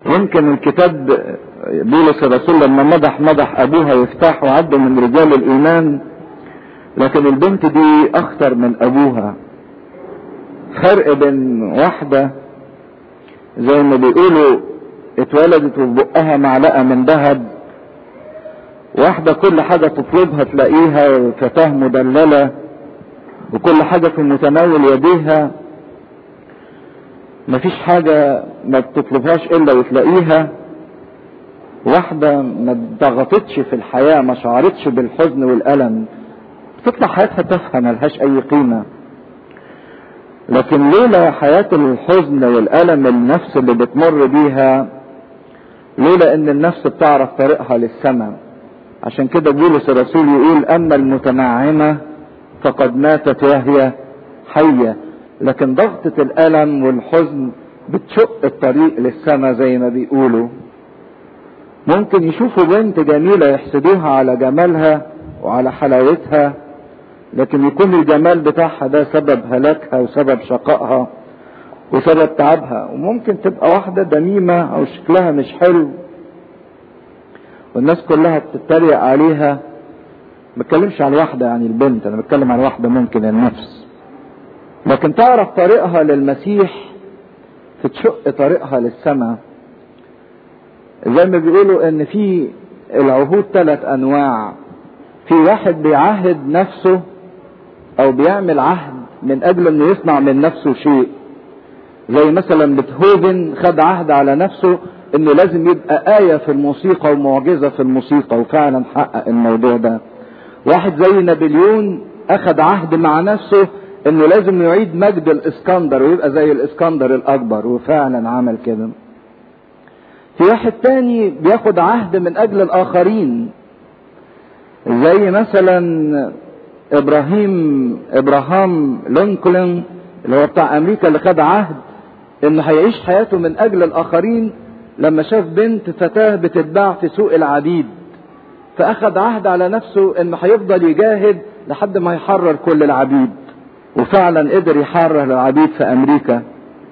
يمكن الكتاب بولس الرسول لما مدح مدح ابوها يفتح وعد من رجال الايمان لكن البنت دي اخطر من ابوها فرق بين واحدة زي ما بيقولوا اتولدت وفي بقها معلقة من ذهب واحدة كل حاجة تطلبها تلاقيها فتاة مدللة وكل حاجة في متناول يديها مفيش حاجة ما بتطلبهاش الا وتلاقيها واحدة ما ضغطتش في الحياة ما شعرتش بالحزن والألم بتطلع حياتها تافهة ملهاش أي قيمة لكن لولا حياة الحزن والألم النفس اللي بتمر بيها لولا ان النفس بتعرف طريقها للسماء عشان كده بولس الرسول يقول اما المتنعمة فقد ماتت وهي حية لكن ضغطة الألم والحزن بتشق الطريق للسماء زي ما بيقولوا ممكن يشوفوا بنت جميلة يحسدوها على جمالها وعلى حلاوتها لكن يكون الجمال بتاعها ده سبب هلاكها وسبب شقائها وسبب تعبها وممكن تبقى واحدة دميمة او شكلها مش حلو والناس كلها بتتريق عليها ما بتكلمش عن واحدة يعني البنت انا بتكلم عن واحدة ممكن النفس لكن تعرف طريقها للمسيح تشق طريقها للسماء زي ما بيقولوا ان في العهود ثلاث انواع في واحد بيعهد نفسه او بيعمل عهد من اجل انه يصنع من نفسه شيء زي مثلا بيتهوفن خد عهد على نفسه انه لازم يبقى آية في الموسيقى ومعجزة في الموسيقى وفعلا حقق الموضوع ده واحد زي نابليون اخد عهد مع نفسه انه لازم يعيد مجد الاسكندر ويبقى زي الاسكندر الاكبر وفعلا عمل كده في واحد تاني بياخد عهد من اجل الاخرين زي مثلا ابراهيم ابراهام لينكولن اللي هو بتاع امريكا اللي خد عهد انه هيعيش حياته من اجل الاخرين لما شاف بنت فتاة بتتباع في سوق العبيد فاخد عهد على نفسه انه هيفضل يجاهد لحد ما يحرر كل العبيد وفعلا قدر يحرر العبيد في امريكا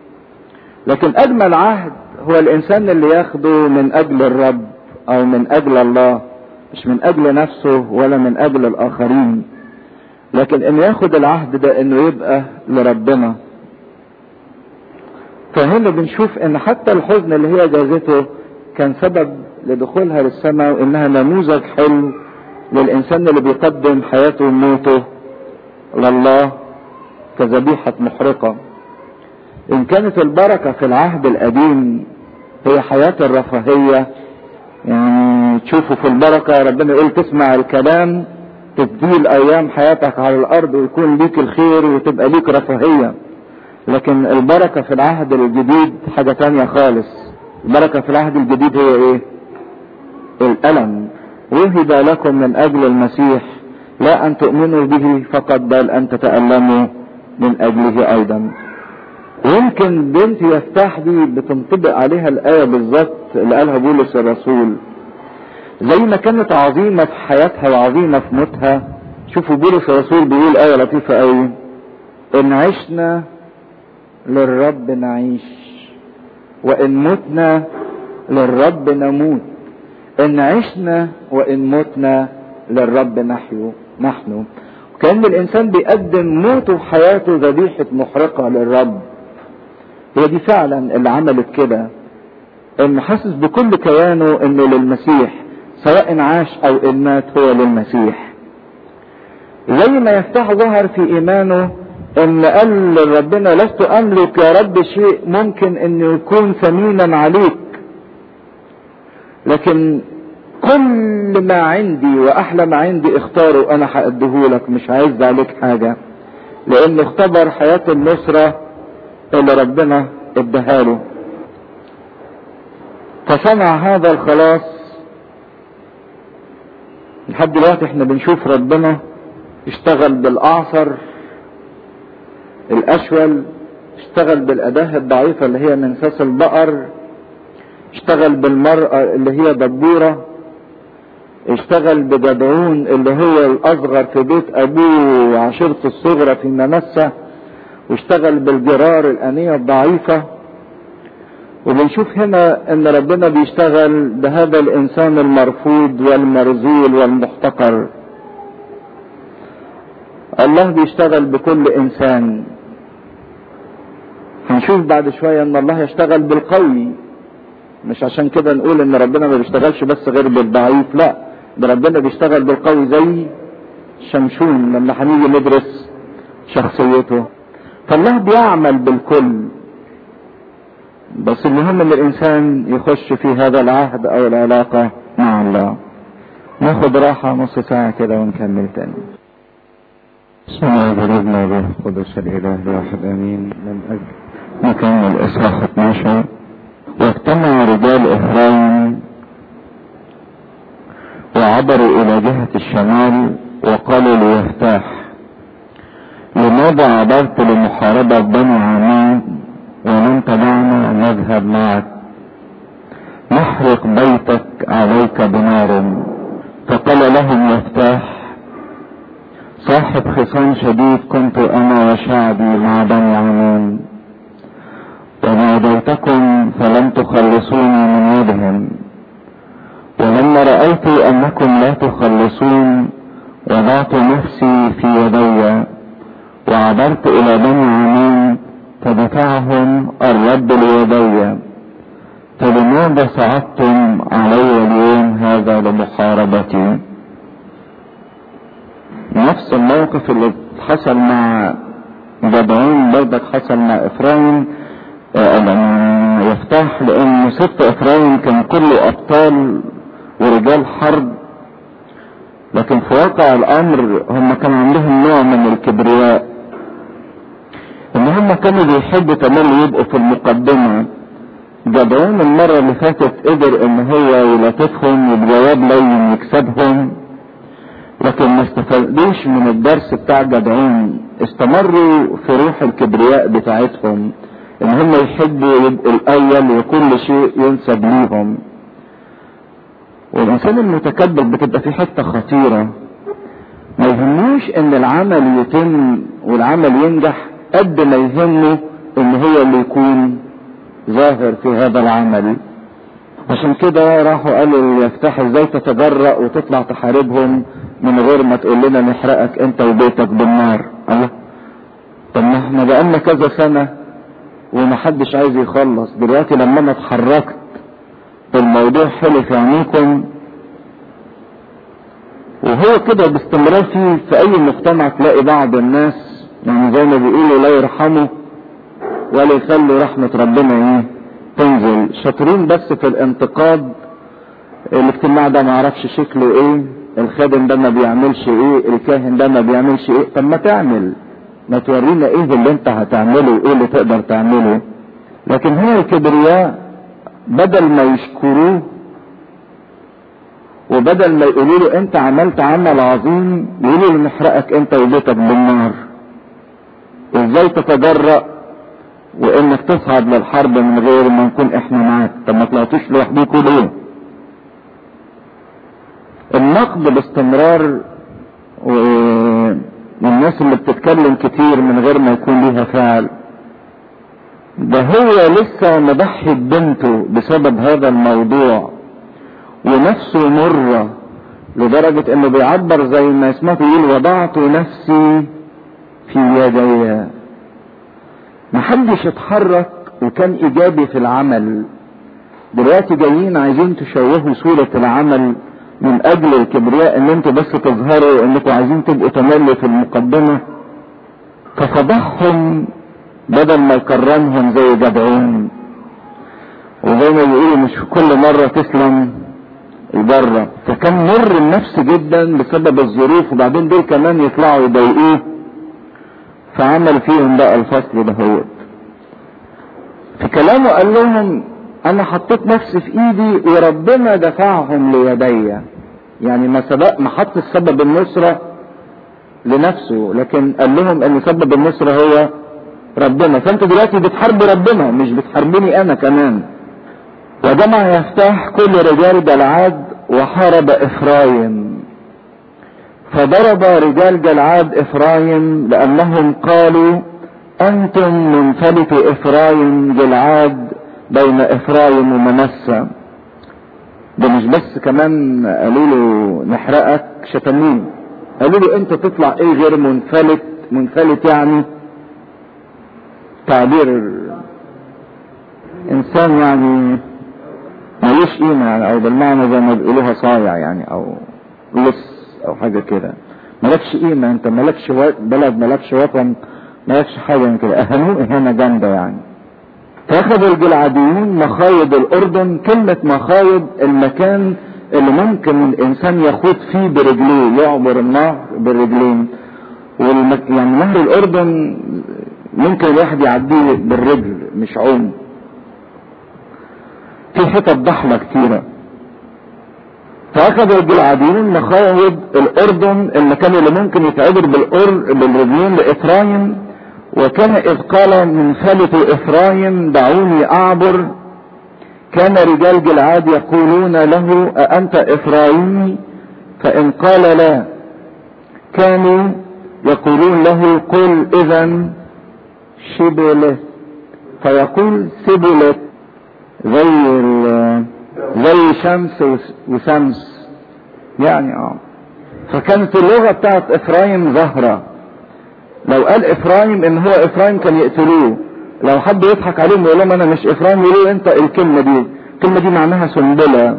لكن اجمل عهد هو الانسان اللي ياخده من اجل الرب او من اجل الله مش من اجل نفسه ولا من اجل الاخرين لكن انه ياخد العهد ده انه يبقى لربنا فهنا بنشوف ان حتى الحزن اللي هي جازته كان سبب لدخولها للسماء وانها نموذج حلو للانسان اللي بيقدم حياته وموته لله كذبيحة محرقة ان كانت البركة في العهد القديم هي حياة الرفاهية يعني تشوفوا في البركة ربنا يقول تسمع الكلام تبديل ايام حياتك على الارض ويكون ليك الخير وتبقى ليك رفاهية لكن البركة في العهد الجديد حاجة تانية خالص البركة في العهد الجديد هي ايه الالم وهب لكم من اجل المسيح لا ان تؤمنوا به فقط بل ان تتألموا من اجله ايضا ويمكن بنت يفتح دي بتنطبق عليها الايه بالظبط اللي قالها بولس الرسول زي ما كانت عظيمه في حياتها وعظيمه في موتها شوفوا بولس الرسول بيقول ايه لطيفه قوي ان عشنا للرب نعيش وان متنا للرب نموت ان عشنا وان متنا للرب نحيو نحن كان الانسان بيقدم موته وحياته ذبيحه محرقه للرب هي دي فعلا اللي عملت كده انه حاسس بكل كيانه انه للمسيح سواء عاش او ان مات هو للمسيح زي ما يفتح ظهر في ايمانه ان قال لربنا لست املك يا رب شيء ممكن انه يكون ثمينا عليك لكن كل ما عندي واحلى ما عندي اختاره انا هاديهولك مش عايز عليك حاجه لانه اختبر حياه النصره اللي ربنا اداها له فصنع هذا الخلاص لحد دلوقتي احنا بنشوف ربنا اشتغل بالاعصر الاشول اشتغل بالاداه الضعيفه اللي هي منساس البقر اشتغل بالمرأة اللي هي دبورة اشتغل بجدعون اللي هو الاصغر في بيت ابوه وعشيرته الصغرى في منسة واشتغل بالجرار الانية الضعيفة وبنشوف هنا ان ربنا بيشتغل بهذا الانسان المرفوض والمرذول والمحتقر الله بيشتغل بكل انسان هنشوف بعد شوية ان الله يشتغل بالقوي مش عشان كده نقول ان ربنا ما بيشتغلش بس غير بالضعيف لا ده ربنا بيشتغل بالقوي زي شمشون لما هنيجي ندرس شخصيته فالله بيعمل بالكل بس المهم ان الانسان يخش في هذا العهد او العلاقة مع الله ناخد راحة نص ساعة كده ونكمل تاني بسم الله الرحمن الرحيم القدس الاله الواحد امين من اجل نكمل اصحاح 12 واجتمع رجال افرايم وعبروا الى جهة الشمال وقالوا ليفتاح لماذا عبرت لمحاربة بني عمين ولم تدعنا نذهب معك نحرق بيتك عليك بنار فقال لهم يفتاح صاحب خصام شديد كنت انا وشعبي مع بني عمين وناديتكم فلم تخلصوني من يدهم ولما رأيت انكم لا تخلصون وضعت نفسي في يدي وعبرت الى بني عمين فدفعهم الرب ليدي فلماذا صعدتم علي اليوم هذا لمحاربتي نفس الموقف اللي حصل مع جدعون برضك حصل مع افرايم لما يفتح لان ست افرايم كان كله ابطال ورجال حرب لكن في واقع الامر هم كان عندهم نوع من الكبرياء ان هم كانوا بيحبوا تملي يبقوا في المقدمة جدعون المرة اللي فاتت قدر ان هو يلاتفهم وبجواب لين يكسبهم لكن ما استفادوش من الدرس بتاع جدعون استمروا في روح الكبرياء بتاعتهم ان هم يحبوا يبقوا الاول وكل شيء ينسب ليهم والانسان المتكبر بتبقى في حتة خطيرة ما يهموش ان العمل يتم والعمل ينجح قد ما يهمه ان هو اللي يكون ظاهر في هذا العمل عشان كده راحوا قالوا ليفتح ازاي تتجرأ وتطلع تحاربهم من غير ما تقول لنا نحرقك انت وبيتك بالنار الله طب ما احنا بقالنا كذا سنة ومحدش عايز يخلص دلوقتي لما انا اتحركت الموضوع حلو في عينيكم وهو كده باستمرار في في اي مجتمع تلاقي بعض الناس يعني زي ما بيقولوا لا يرحموا ولا يخلوا رحمة ربنا ايه تنزل شاطرين بس في الانتقاد الاجتماع ده ما اعرفش شكله ايه الخادم ده ما بيعملش ايه الكاهن ده ما بيعملش ايه طب ما تعمل ما تورينا ايه اللي انت هتعمله وايه اللي تقدر تعمله لكن هو الكبرياء بدل ما يشكروه وبدل ما يقولوا له انت عملت عمل عظيم يقولوا له نحرقك انت وبيتك بالنار ازاي تتجرأ وانك تصعد للحرب من غير ما نكون احنا معاك طب ما طلعتوش لوحديكوا ليه النقد باستمرار والناس اللي بتتكلم كتير من غير ما يكون ليها فعل ده هو لسه مضحي ببنته بسبب هذا الموضوع ونفسه مرة لدرجة انه بيعبر زي ما اسمه يقول وضعت نفسي في يدي محدش اتحرك وكان ايجابي في العمل دلوقتي جايين عايزين تشوهوا صورة العمل من اجل الكبرياء ان انتوا بس تظهروا انكم عايزين تبقوا تملي في المقدمة ففضحهم بدل ما يكرمهم زي جدعون وزي ما بيقولوا مش كل مرة تسلم البرة فكان مر النفس جدا بسبب الظروف وبعدين دول كمان يطلعوا يضايقوه فعمل فيهم بقى الفصل ده هو في كلامه قال لهم انا حطيت نفسي في ايدي وربنا دفعهم ليدي يعني ما سبق ما حط السبب النصرة لنفسه لكن قال لهم ان سبب النصرة هو ربنا فانتوا دلوقتي بتحاربوا ربنا مش بتحاربوني انا كمان وجمع يفتح كل رجال جلعاد وحارب افرايم فضرب رجال جلعاد افرايم لانهم قالوا انتم من فلك افرايم جلعاد بين افرايم ومنسى ده مش بس كمان قالوا له نحرقك شتمين قالوا له انت تطلع ايه غير منفلت منفلت يعني تعبير انسان يعني ملوش قيمة يعني او بالمعنى زي ما بيقولوها صايع يعني او لص او حاجة كده مالكش قيمة انت مالكش بلد مالكش وطن مالكش حاجة من كده اهانوه اهانة جامدة يعني فاخذ الجلعاديون مخايض الاردن كلمة مخايض المكان اللي ممكن الانسان يخوض فيه برجليه يعبر النهر بالرجلين والمك... يعني نهر الاردن ممكن الواحد يعديه بالرجل مش عوم في حتت ضحلة كتيرة فاخذ الجلعاديون مخاوض الاردن المكان اللي ممكن يتعبر بالأر... بالرجلين لافرايم وكان اذ قال من خلة افرايم دعوني اعبر كان رجال جلعاد يقولون له أأنت إفرايمي فإن قال لا كانوا يقولون له قل إذا شبلت فيقول سبلت زي زي شمس وشمس يعني اه فكانت اللغة بتاعت إفرايم ظاهرة لو قال إفرايم إن هو إفرايم كان يقتلوه لو حد يضحك عليهم ويقول لهم انا مش افرايم يقولوا انت الكلمة دي الكلمة دي معناها سنبلة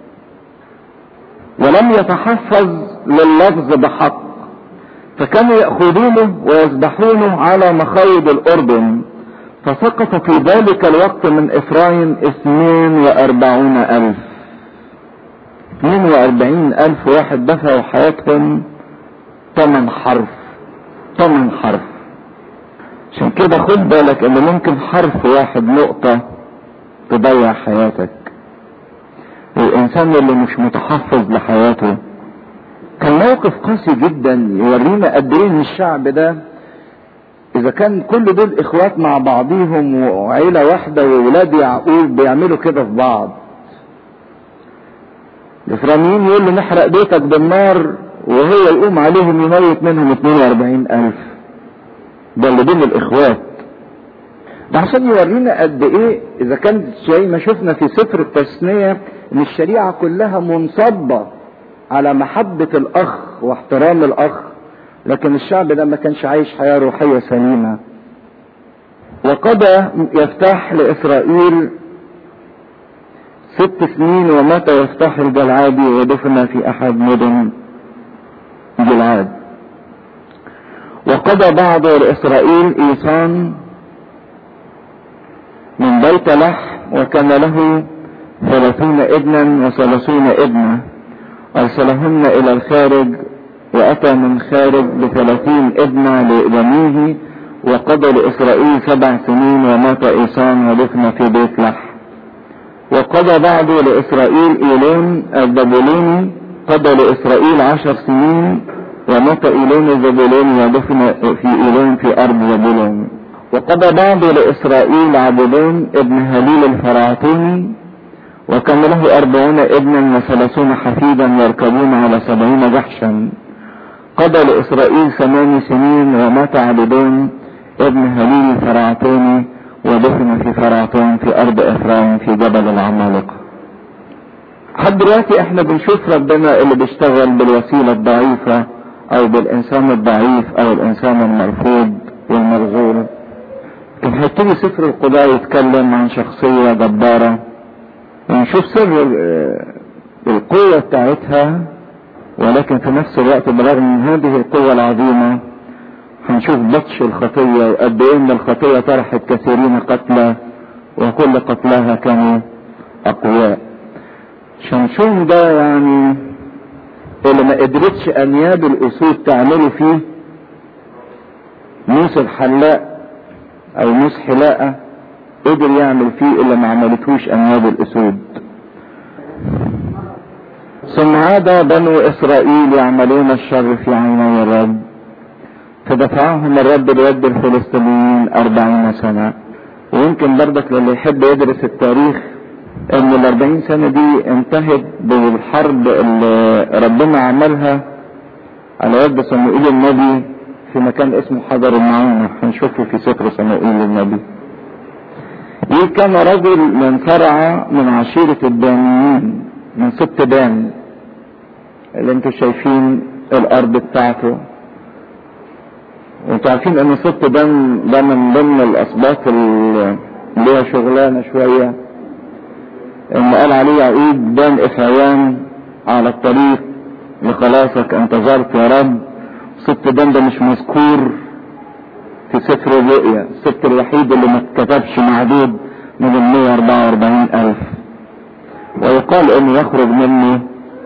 ولم يتحفظ لللفظ بحق فكانوا يأخذونه ويذبحونه على مخايض الأردن فسقط في ذلك الوقت من إفرايم اثنين وأربعون ألف اثنين وأربعين ألف واحد دفعوا حياتهم ثمن حرف ثمن حرف عشان كده خد بالك ان ممكن حرف واحد نقطة تضيع حياتك الانسان اللي مش متحفظ لحياته كان موقف قاسي جدا يورينا قد ايه ان الشعب ده اذا كان كل دول اخوات مع بعضيهم وعيلة واحدة وولاد يعقوب بيعملوا كده في بعض الافراميين يقول له نحرق بيتك بالنار وهو يقوم عليهم يموت منهم 42 الف ده اللي بين الاخوات ده عشان يورينا قد ايه اذا كانت زي ما شفنا في سفر التثنية ان الشريعة كلها منصبة على محبة الاخ واحترام الاخ لكن الشعب ده ما كانش عايش حياة روحية سليمة وقضى يفتح لاسرائيل ست سنين ومات يفتح الجلعادي ودفن في احد مدن جلعاد وقضى بعض لإسرائيل إيصان من بيت لح وكان له ثلاثون ابنا وثلاثون ابنة أرسلهن إلى الخارج وأتى من خارج بثلاثين ابنة لبنيه وقضى لإسرائيل سبع سنين ومات إيصان ودفن في بيت لح وقضى بعض لإسرائيل إيلون الدبولوني قضى لإسرائيل عشر سنين ومات إيلون الزبولون ودفن في إيلون في أرض زبولون وقضى بعض لإسرائيل عبدون ابن هليل الفراعتوني وكان له أربعون ابنا وثلاثون حفيدا يركبون على سبعين جحشا قضى لإسرائيل ثمان سنين ومات عبدون ابن هليل الفراعتوني ودفن في فراعتون في أرض إفرايم في جبل العمالقة لحد دلوقتي احنا بنشوف ربنا اللي بيشتغل بالوسيلة الضعيفة او بالانسان الضعيف او الانسان المرفوض والمرغول كان هيبتدي سفر القضاء يتكلم عن شخصية جبارة ونشوف سر القوة بتاعتها ولكن في نفس الوقت بالرغم من هذه القوة العظيمة هنشوف بطش الخطية وقد ايه ان الخطية طرحت كثيرين قتلى وكل قتلاها كانوا اقوياء شمشون ده يعني اللي ما قدرتش انياب الاسود تعمله فيه موسى الحلاق او موسى حلاقة قدر يعمل فيه اللي ما عملتهوش انياب الاسود ثم عاد بنو اسرائيل يعملون الشر في عيني الرب فدفعهم الرب ليد الفلسطينيين أربعين سنة ويمكن برضك للي يحب يدرس التاريخ ان الاربعين سنة دي انتهت بالحرب اللي ربنا عملها على يد صموئيل النبي في مكان اسمه حجر المعونة هنشوفه في سفر صموئيل النبي وكان رجل من فرع من عشيرة الدانيين من ست دان اللي انتوا شايفين الارض بتاعته وانتوا عارفين ان ست دان ده من ضمن الاسباط اللي هي شغلانة شوية ان قال عليه يعقوب دان افعيان على الطريق لخلاصك انتظرت يا رب ست دان ده مش مذكور في سفر الرؤيا الست الوحيد اللي ما اتكتبش معدود من ال 144 ألف ويقال انه يخرج منه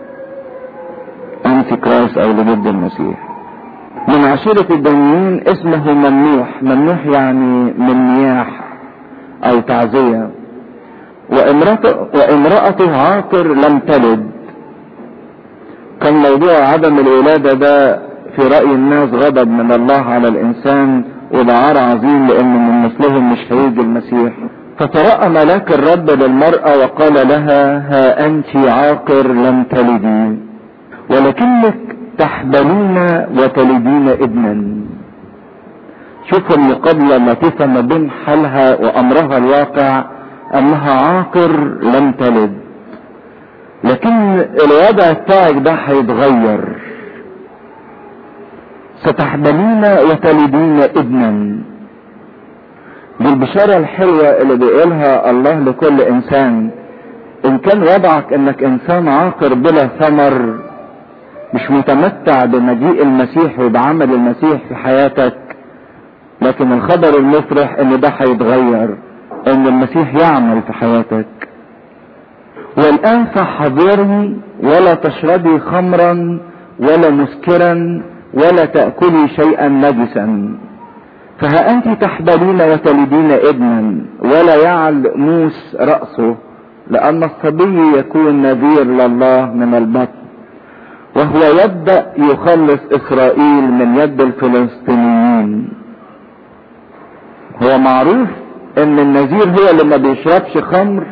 انتي كرايس او لضد المسيح من عشيرة الدانيين اسمه ممنوح ممنوح يعني من مياح او تعزية وامرأته, وامرأته عاقر لم تلد كان موضوع عدم الولادة ده في رأي الناس غضب من الله على الانسان وده عار عظيم لان من مثلهم مش هيجي المسيح فترأى ملاك الرب للمرأة وقال لها ها انت عاقر لم تلدي ولكنك تحبلين وتلدين ابنا شوفوا المقابلة اللطيفة ما بين حالها وامرها الواقع انها عاقر لم تلد لكن الوضع بتاعك ده هيتغير ستحبلين وتلدين ابنا دي البشارة الحلوة اللي بيقولها الله لكل انسان ان كان وضعك انك انسان عاقر بلا ثمر مش متمتع بمجيء المسيح وبعمل المسيح في حياتك لكن الخبر المفرح ان ده هيتغير ان المسيح يعمل في حياتك والان فاحذري ولا تشربي خمرا ولا مسكرا ولا تأكلي شيئا نجسا فها أنت تحبلين وتلدين ابنا ولا يعل موس رأسه لأن الصبي يكون نذير لله من البطن وهو يبدأ يخلص إسرائيل من يد الفلسطينيين هو معروف ان النذير هو اللي ما بيشربش خمر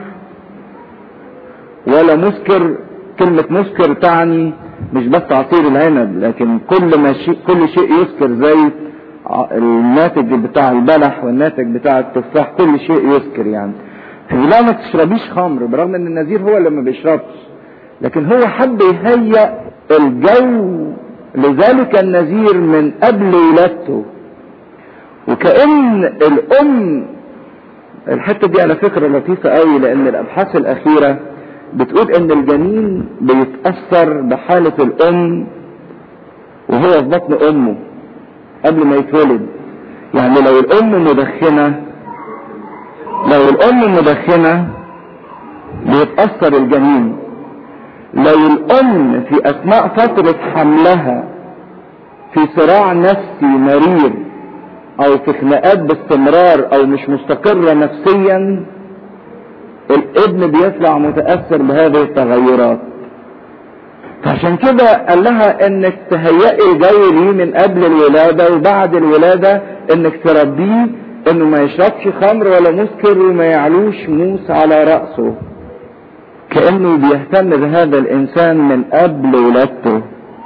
ولا مسكر كلمة مسكر تعني مش بس عصير العنب لكن كل ما شيء كل شيء يسكر زي الناتج بتاع البلح والناتج بتاع التفاح كل شيء يسكر يعني لا ما تشربيش خمر برغم ان النذير هو اللي ما بيشربش لكن هو حب يهيأ الجو لذلك النذير من قبل ولادته وكأن الأم الحتة دي على فكرة لطيفة قوي لأن الأبحاث الأخيرة بتقول ان الجنين بيتأثر بحالة الام وهو في بطن امه قبل ما يتولد يعني لو الام مدخنة لو الام مدخنة بيتأثر الجنين لو الام في اثناء فترة حملها في صراع نفسي مرير او في خناقات باستمرار او مش مستقرة نفسيا الابن بيطلع متأثر بهذه التغيرات فعشان كده قال لها انك تهيئي الجو ليه من قبل الولادة وبعد الولادة انك تربيه انه ما يشربش خمر ولا مسكر وما يعلوش موس على رأسه كأنه بيهتم بهذا الانسان من قبل ولادته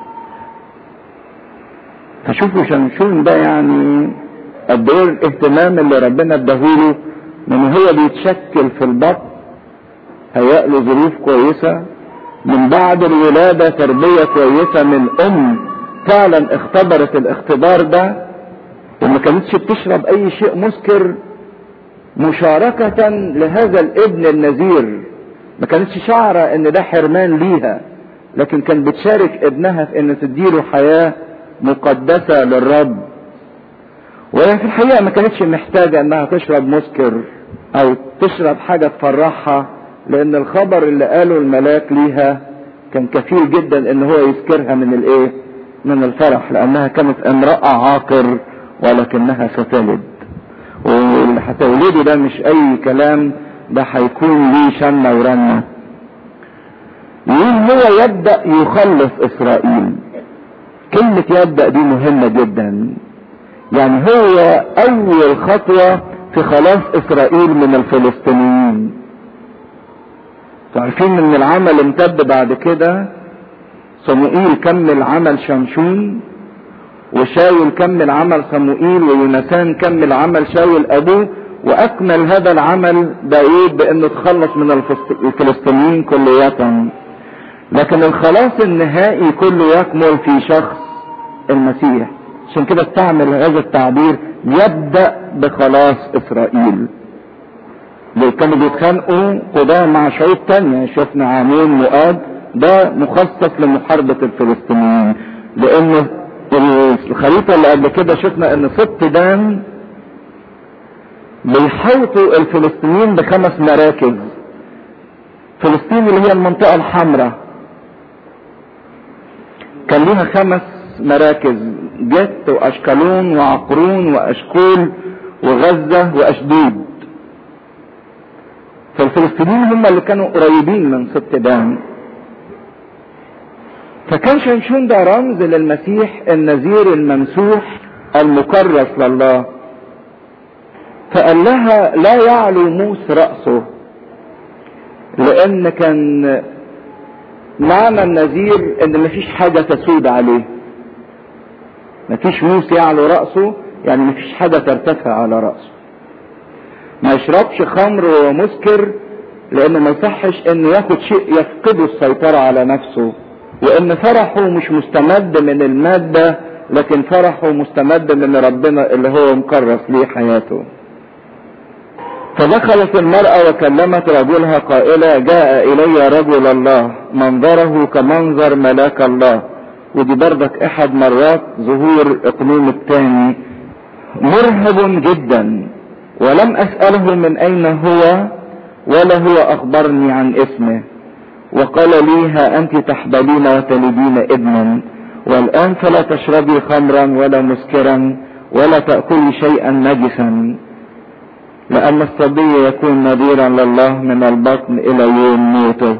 فشوفوا شمشون ده يعني قد ايه الاهتمام اللي ربنا اداهوله من هو بيتشكل في البطن هيأ له ظروف كويسة من بعد الولادة تربية كويسة من أم فعلا اختبرت الاختبار ده وما كانتش بتشرب أي شيء مسكر مشاركة لهذا الابن النذير ما كانتش شعرة ان ده حرمان ليها لكن كان بتشارك ابنها في ان تديله حياة مقدسة للرب وهي في الحقيقة ما كانتش محتاجة انها تشرب مسكر او تشرب حاجة تفرحها لان الخبر اللي قاله الملاك ليها كان كفيل جدا ان هو يسكرها من الايه من الفرح لانها كانت امرأة عاقر ولكنها ستلد واللي هتولده ده مش اي كلام ده هيكون ليه شنة ورنة يقول هو يبدأ يخلص اسرائيل كلمة يبدأ دي مهمة جدا يعني هو اول خطوة في خلاص اسرائيل من الفلسطينيين عارفين ان العمل امتد بعد كده صموئيل كمل عمل شمشون وشاول كمل عمل صموئيل ويونسان كمل عمل شاول ابوه واكمل هذا العمل داود بانه تخلص من الفلسطينيين كلية لكن الخلاص النهائي كله يكمل في شخص المسيح عشان كده استعمل هذا التعبير يبدأ بخلاص اسرائيل اللي كانوا بيتخانقوا قضاة مع شعوب تانية شفنا عامين مؤاب ده مخصص لمحاربة الفلسطينيين لان الخريطة اللي قبل كده شفنا ان ست دان بيحوطوا الفلسطينيين بخمس مراكز فلسطين اللي هي المنطقة الحمراء كان ليها خمس مراكز جت واشكالون وعقرون واشكول وغزة واشدود فالفلسطينيين هم اللي كانوا قريبين من ست دان فكان شمشون ده رمز للمسيح النذير الممسوح المكرس لله فقال لها لا يعلو موس رأسه لان كان معنى النذير ان مفيش حاجة تسود عليه مفيش موس يعلو رأسه يعني مفيش حاجة ترتفع على رأسه ما يشربش خمر ومسكر لانه ما يصحش انه ياخد شيء يفقده السيطرة على نفسه وان فرحه مش مستمد من المادة لكن فرحه مستمد من ربنا اللي هو مكرس ليه حياته فدخلت المرأة وكلمت رجلها قائلة جاء إلي رجل الله منظره كمنظر ملاك الله ودي بردك احد مرات ظهور اقليم الثاني مرهب جدا ولم اسأله من اين هو ولا هو اخبرني عن اسمه وقال لي ها انت تحبلين وتلدين ابنا والان فلا تشربي خمرا ولا مسكرا ولا تأكلي شيئا نجسا لأن الصبي يكون نذيرا لله من البطن إلى يوم موته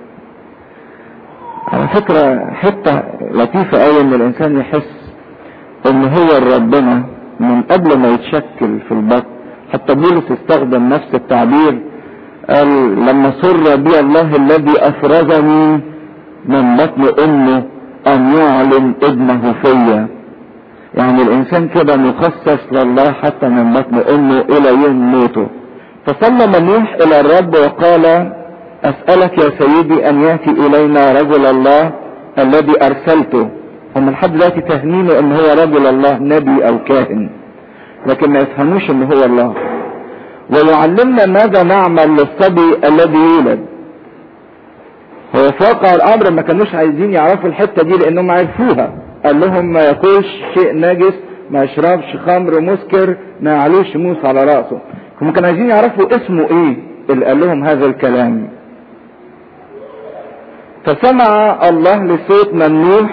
على فكرة حتة لطيفة أوي إن الإنسان يحس إن هو ربنا من قبل ما يتشكل في البطن حتى بولس استخدم نفس التعبير قال لما سر بي الله الذي أفرزني من بطن أمه أن يعلن ابنه فيا يعني الانسان كده مخصص لله حتى من بطن امه الى يوم موته فصلى منوح الى الرب وقال اسألك يا سيدي ان يأتي الينا رجل الله الذي ارسلته هم لحد دلوقتي فاهمينه ان هو رجل الله نبي او كاهن لكن ما يفهموش ان هو الله ويعلمنا ماذا نعمل للصبي الذي يولد هو في واقع الامر ما كانوش عايزين يعرفوا الحته دي لانهم عرفوها قال لهم ما ياكلش شيء نجس ما يشربش خمر مسكر ما يعلوش موس على راسه هم كانوا عايزين يعرفوا اسمه ايه اللي قال لهم هذا الكلام فسمع الله لصوت ممنوح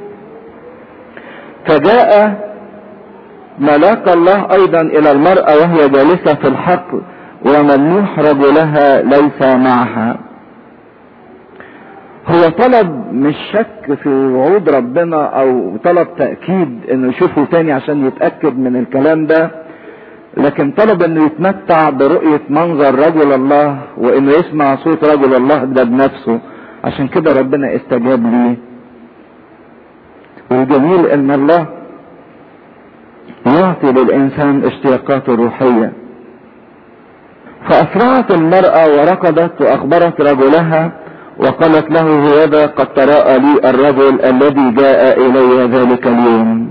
فجاء ملاك الله ايضا الى المرأة وهي جالسة في الحقل وممنوح رجلها ليس معها هو طلب مش شك في وعود ربنا او طلب تأكيد انه يشوفه تاني عشان يتأكد من الكلام ده لكن طلب انه يتمتع برؤية منظر رجل الله وانه يسمع صوت رجل الله ده بنفسه عشان كده ربنا استجاب ليه والجميل ان الله يعطي للانسان اشتياقاته الروحية فاسرعت المرأة وركضت واخبرت رجلها وقالت له هذا قد تراءى لي الرجل الذي جاء الي ذلك اليوم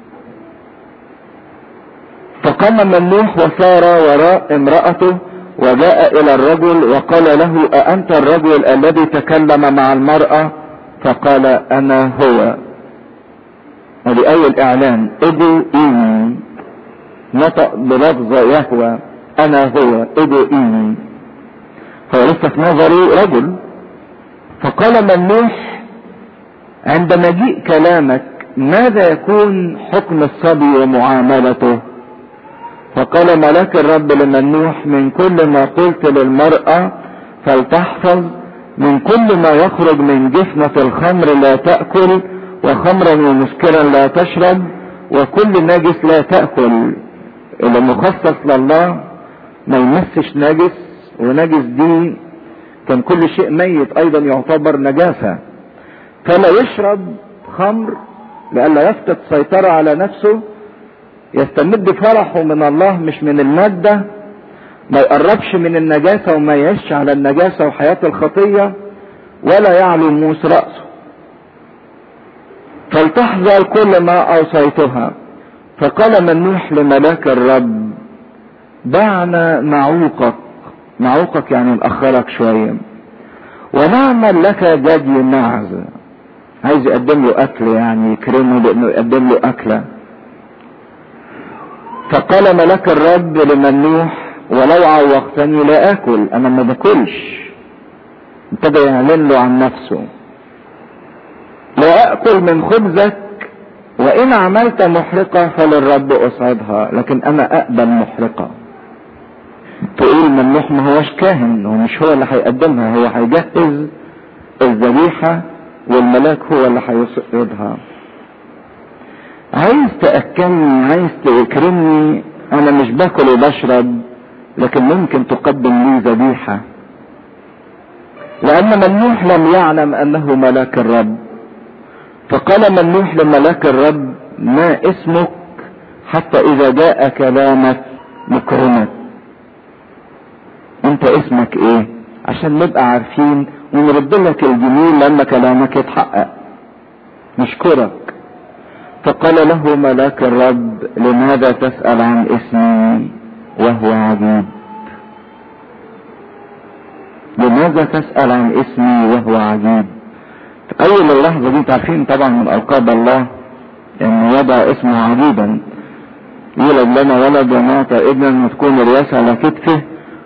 فقام ممنوح وسار وراء امرأته وجاء الى الرجل وقال له أأنت الرجل الذي تكلم مع المرأة فقال انا هو هذه اي الاعلان ادو ايني نطق بلفظ يهوى انا هو ادو ايني هو لسه في نظري رجل فقال ممنوح عند مجيء كلامك ماذا يكون حكم الصبي ومعاملته فقال ملاك الرب لمنوح من كل ما قلت للمرأة فلتحفظ من كل ما يخرج من جفنة الخمر لا تأكل وخمرا ومسكرا لا تشرب وكل نجس لا تأكل اللي مخصص لله ما يمسش نجس ونجس دي كان كل شيء ميت ايضا يعتبر نجاسة فلا يشرب خمر لئلا يفقد سيطرة على نفسه يستمد فرحه من الله مش من المادة ما يقربش من النجاسة وما يعيش على النجاسة وحياة الخطية ولا يعلو موس رأسه فلتحذر كل ما أوصيتها فقال منوح لملاك الرب دعنا نعوقك نعوقك يعني نأخرك شوية ونعمل لك جدي معز عايز يقدم له أكل يعني يكرمه بأنه يقدم له أكلة فقال ملاك الرب لمنوح ولو عوقتني لا آكل أنا ما باكلش ابتدى يعلن له عن نفسه لا أكل من خبزك وإن عملت محرقة فللرب أصعدها لكن أنا أقبل محرقة تقول ممنوح ما هوش كاهن ومش هو اللي هيقدمها هو هيجهز الذبيحة والملاك هو اللي هيصعدها عايز تأكلني عايز تكرمني أنا مش باكل وبشرب لكن ممكن تقدم لي ذبيحة لأن منوح لم يعلم أنه ملاك الرب فقال منوح لملاك الرب ما اسمك حتى إذا جاء كلامك نكرمك انت اسمك ايه عشان نبقى عارفين ونرد لك الجميل لما كلامك يتحقق نشكرك فقال له ملاك الرب لماذا تسأل عن اسمي وهو عجيب لماذا تسأل عن اسمي وهو عجيب اول اللحظة دي تعرفين طبعا من القاب الله ان يضع اسمه عجيبا يولد لنا ولد ونعطى ابنا وتكون الرياسة على كتفه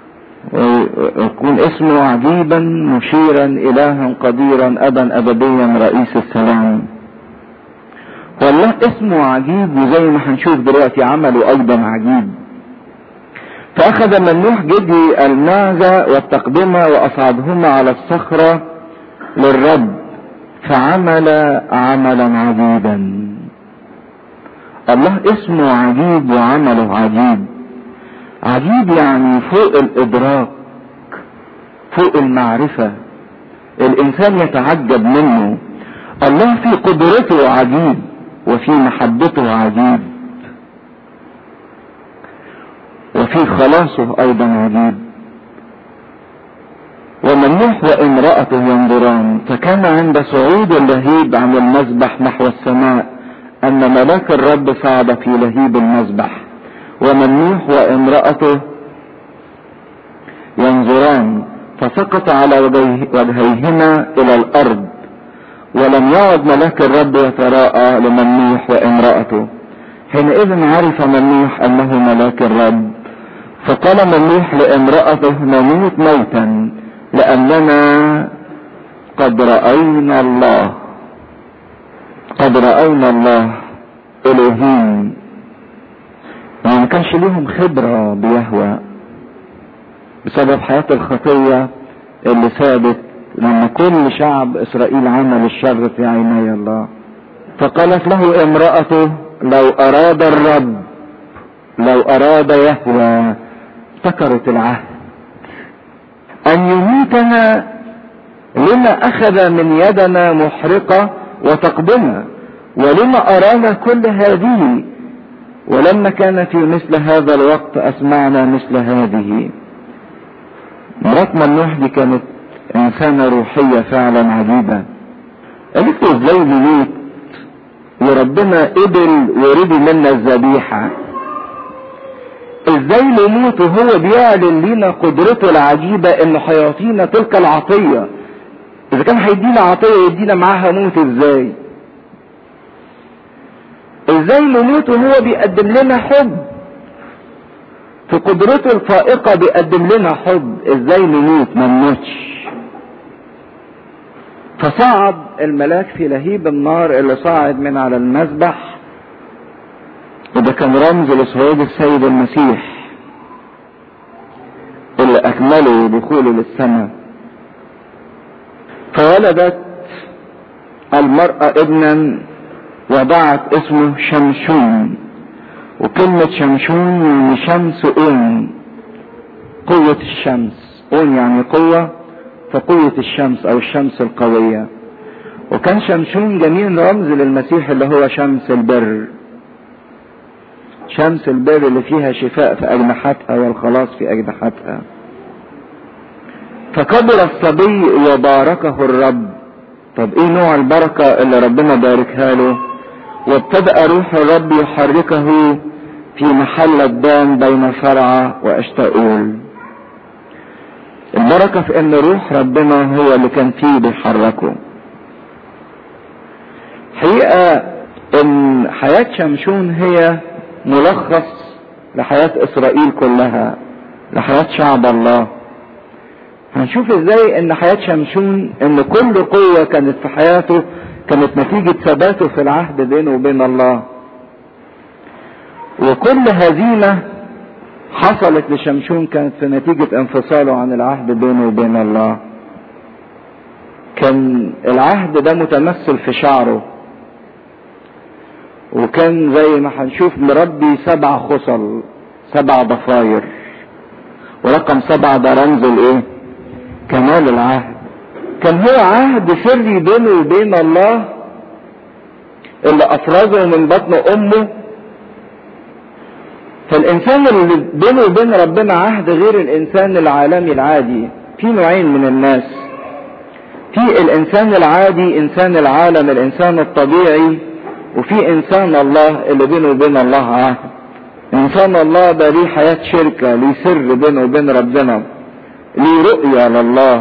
ويكون اسمه عجيبا مشيرا الها قديرا ابا ابديا رئيس السلام والله اسمه عجيب وزي ما هنشوف دلوقتي عمله ايضا عجيب فاخذ منوح جدي المعزة والتقدمة واصعدهما على الصخرة للرب فعمل عملا عجيبا الله اسمه عجيب وعمله عجيب عجيب يعني فوق الادراك فوق المعرفة الانسان يتعجب منه الله في قدرته عجيب وفي محبته عجيب وفي خلاصه ايضا عجيب ومنوح وامرأته ينظران فكان عند صعود اللهيب عن المذبح نحو السماء ان ملاك الرب صعد في لهيب المذبح ومنوح وامرأته ينظران فسقط على وجهيهما الى الارض ولم يعد ملاك الرب يتراءى لمنوح وامرأته حينئذ عرف منوح انه ملاك الرب فقال منوح لامرأته نموت موتا لاننا قد رأينا الله قد رأينا الله الوهيم يعني ما كانش ليهم خبرة بيهوى بسبب حياة الخطية اللي سابت لما كل شعب اسرائيل عمل الشر في عيني الله فقالت له امرأته لو اراد الرب لو اراد يهوى افتكرت العهد ان يميتنا لما اخذ من يدنا محرقة وتقدمة ولما ارانا كل هذه ولما كان في مثل هذا الوقت اسمعنا مثل هذه مرات منوح دي كانت انسانة روحية فعلا عجيبة قالت له ازاي نموت وربنا قبل ورضي منا الذبيحة ازاي نموت وهو بيعلن لنا قدرته العجيبة انه هيعطينا تلك العطية اذا كان هيدينا عطية يدينا معاها موت ازاي ازاي نموت وهو بيقدم لنا حب في قدرته الفائقة بيقدم لنا حب ازاي نموت ما نموتش فصعد الملاك في لهيب النار اللي صاعد من على المذبح وده كان رمز لصعود السيد المسيح اللي اكمله دخوله للسماء فولدت المرأة ابنا وضعت اسمه شمشون وكلمة شمشون يعني شمس اون قوة الشمس اون يعني قوة فقوة الشمس او الشمس القوية وكان شمشون جميل رمز للمسيح اللي هو شمس البر شمس البر اللي فيها شفاء في أجنحتها والخلاص في أجنحتها فكبر الصبي وباركه الرب طب ايه نوع البركة اللي ربنا باركها له وابتدأ روح الرب يحركه في محل الدان بين فرع واشتاؤول البركة في ان روح ربنا هو اللي كان فيه بيحركه حقيقة ان حياة شمشون هي ملخص لحياة اسرائيل كلها لحياة شعب الله هنشوف ازاي ان حياة شمشون ان كل قوة كانت في حياته كانت نتيجة ثباته في العهد بينه وبين الله وكل هزيمة حصلت لشمشون كانت في نتيجة انفصاله عن العهد بينه وبين الله كان العهد ده متمثل في شعره وكان زي ما هنشوف مربي سبع خصل سبع ضفاير ورقم سبعة ده رمز الايه كمال العهد كان هو عهد سري بينه وبين الله اللي افرزه من بطن امه فالانسان اللي بينه وبين ربنا عهد غير الانسان العالمي العادي في نوعين من الناس في الانسان العادي انسان العالم الانسان الطبيعي وفي انسان الله اللي بينه وبين الله عهد انسان الله ده ليه حياة شركة ليه سر بينه وبين ربنا ليه رؤية لله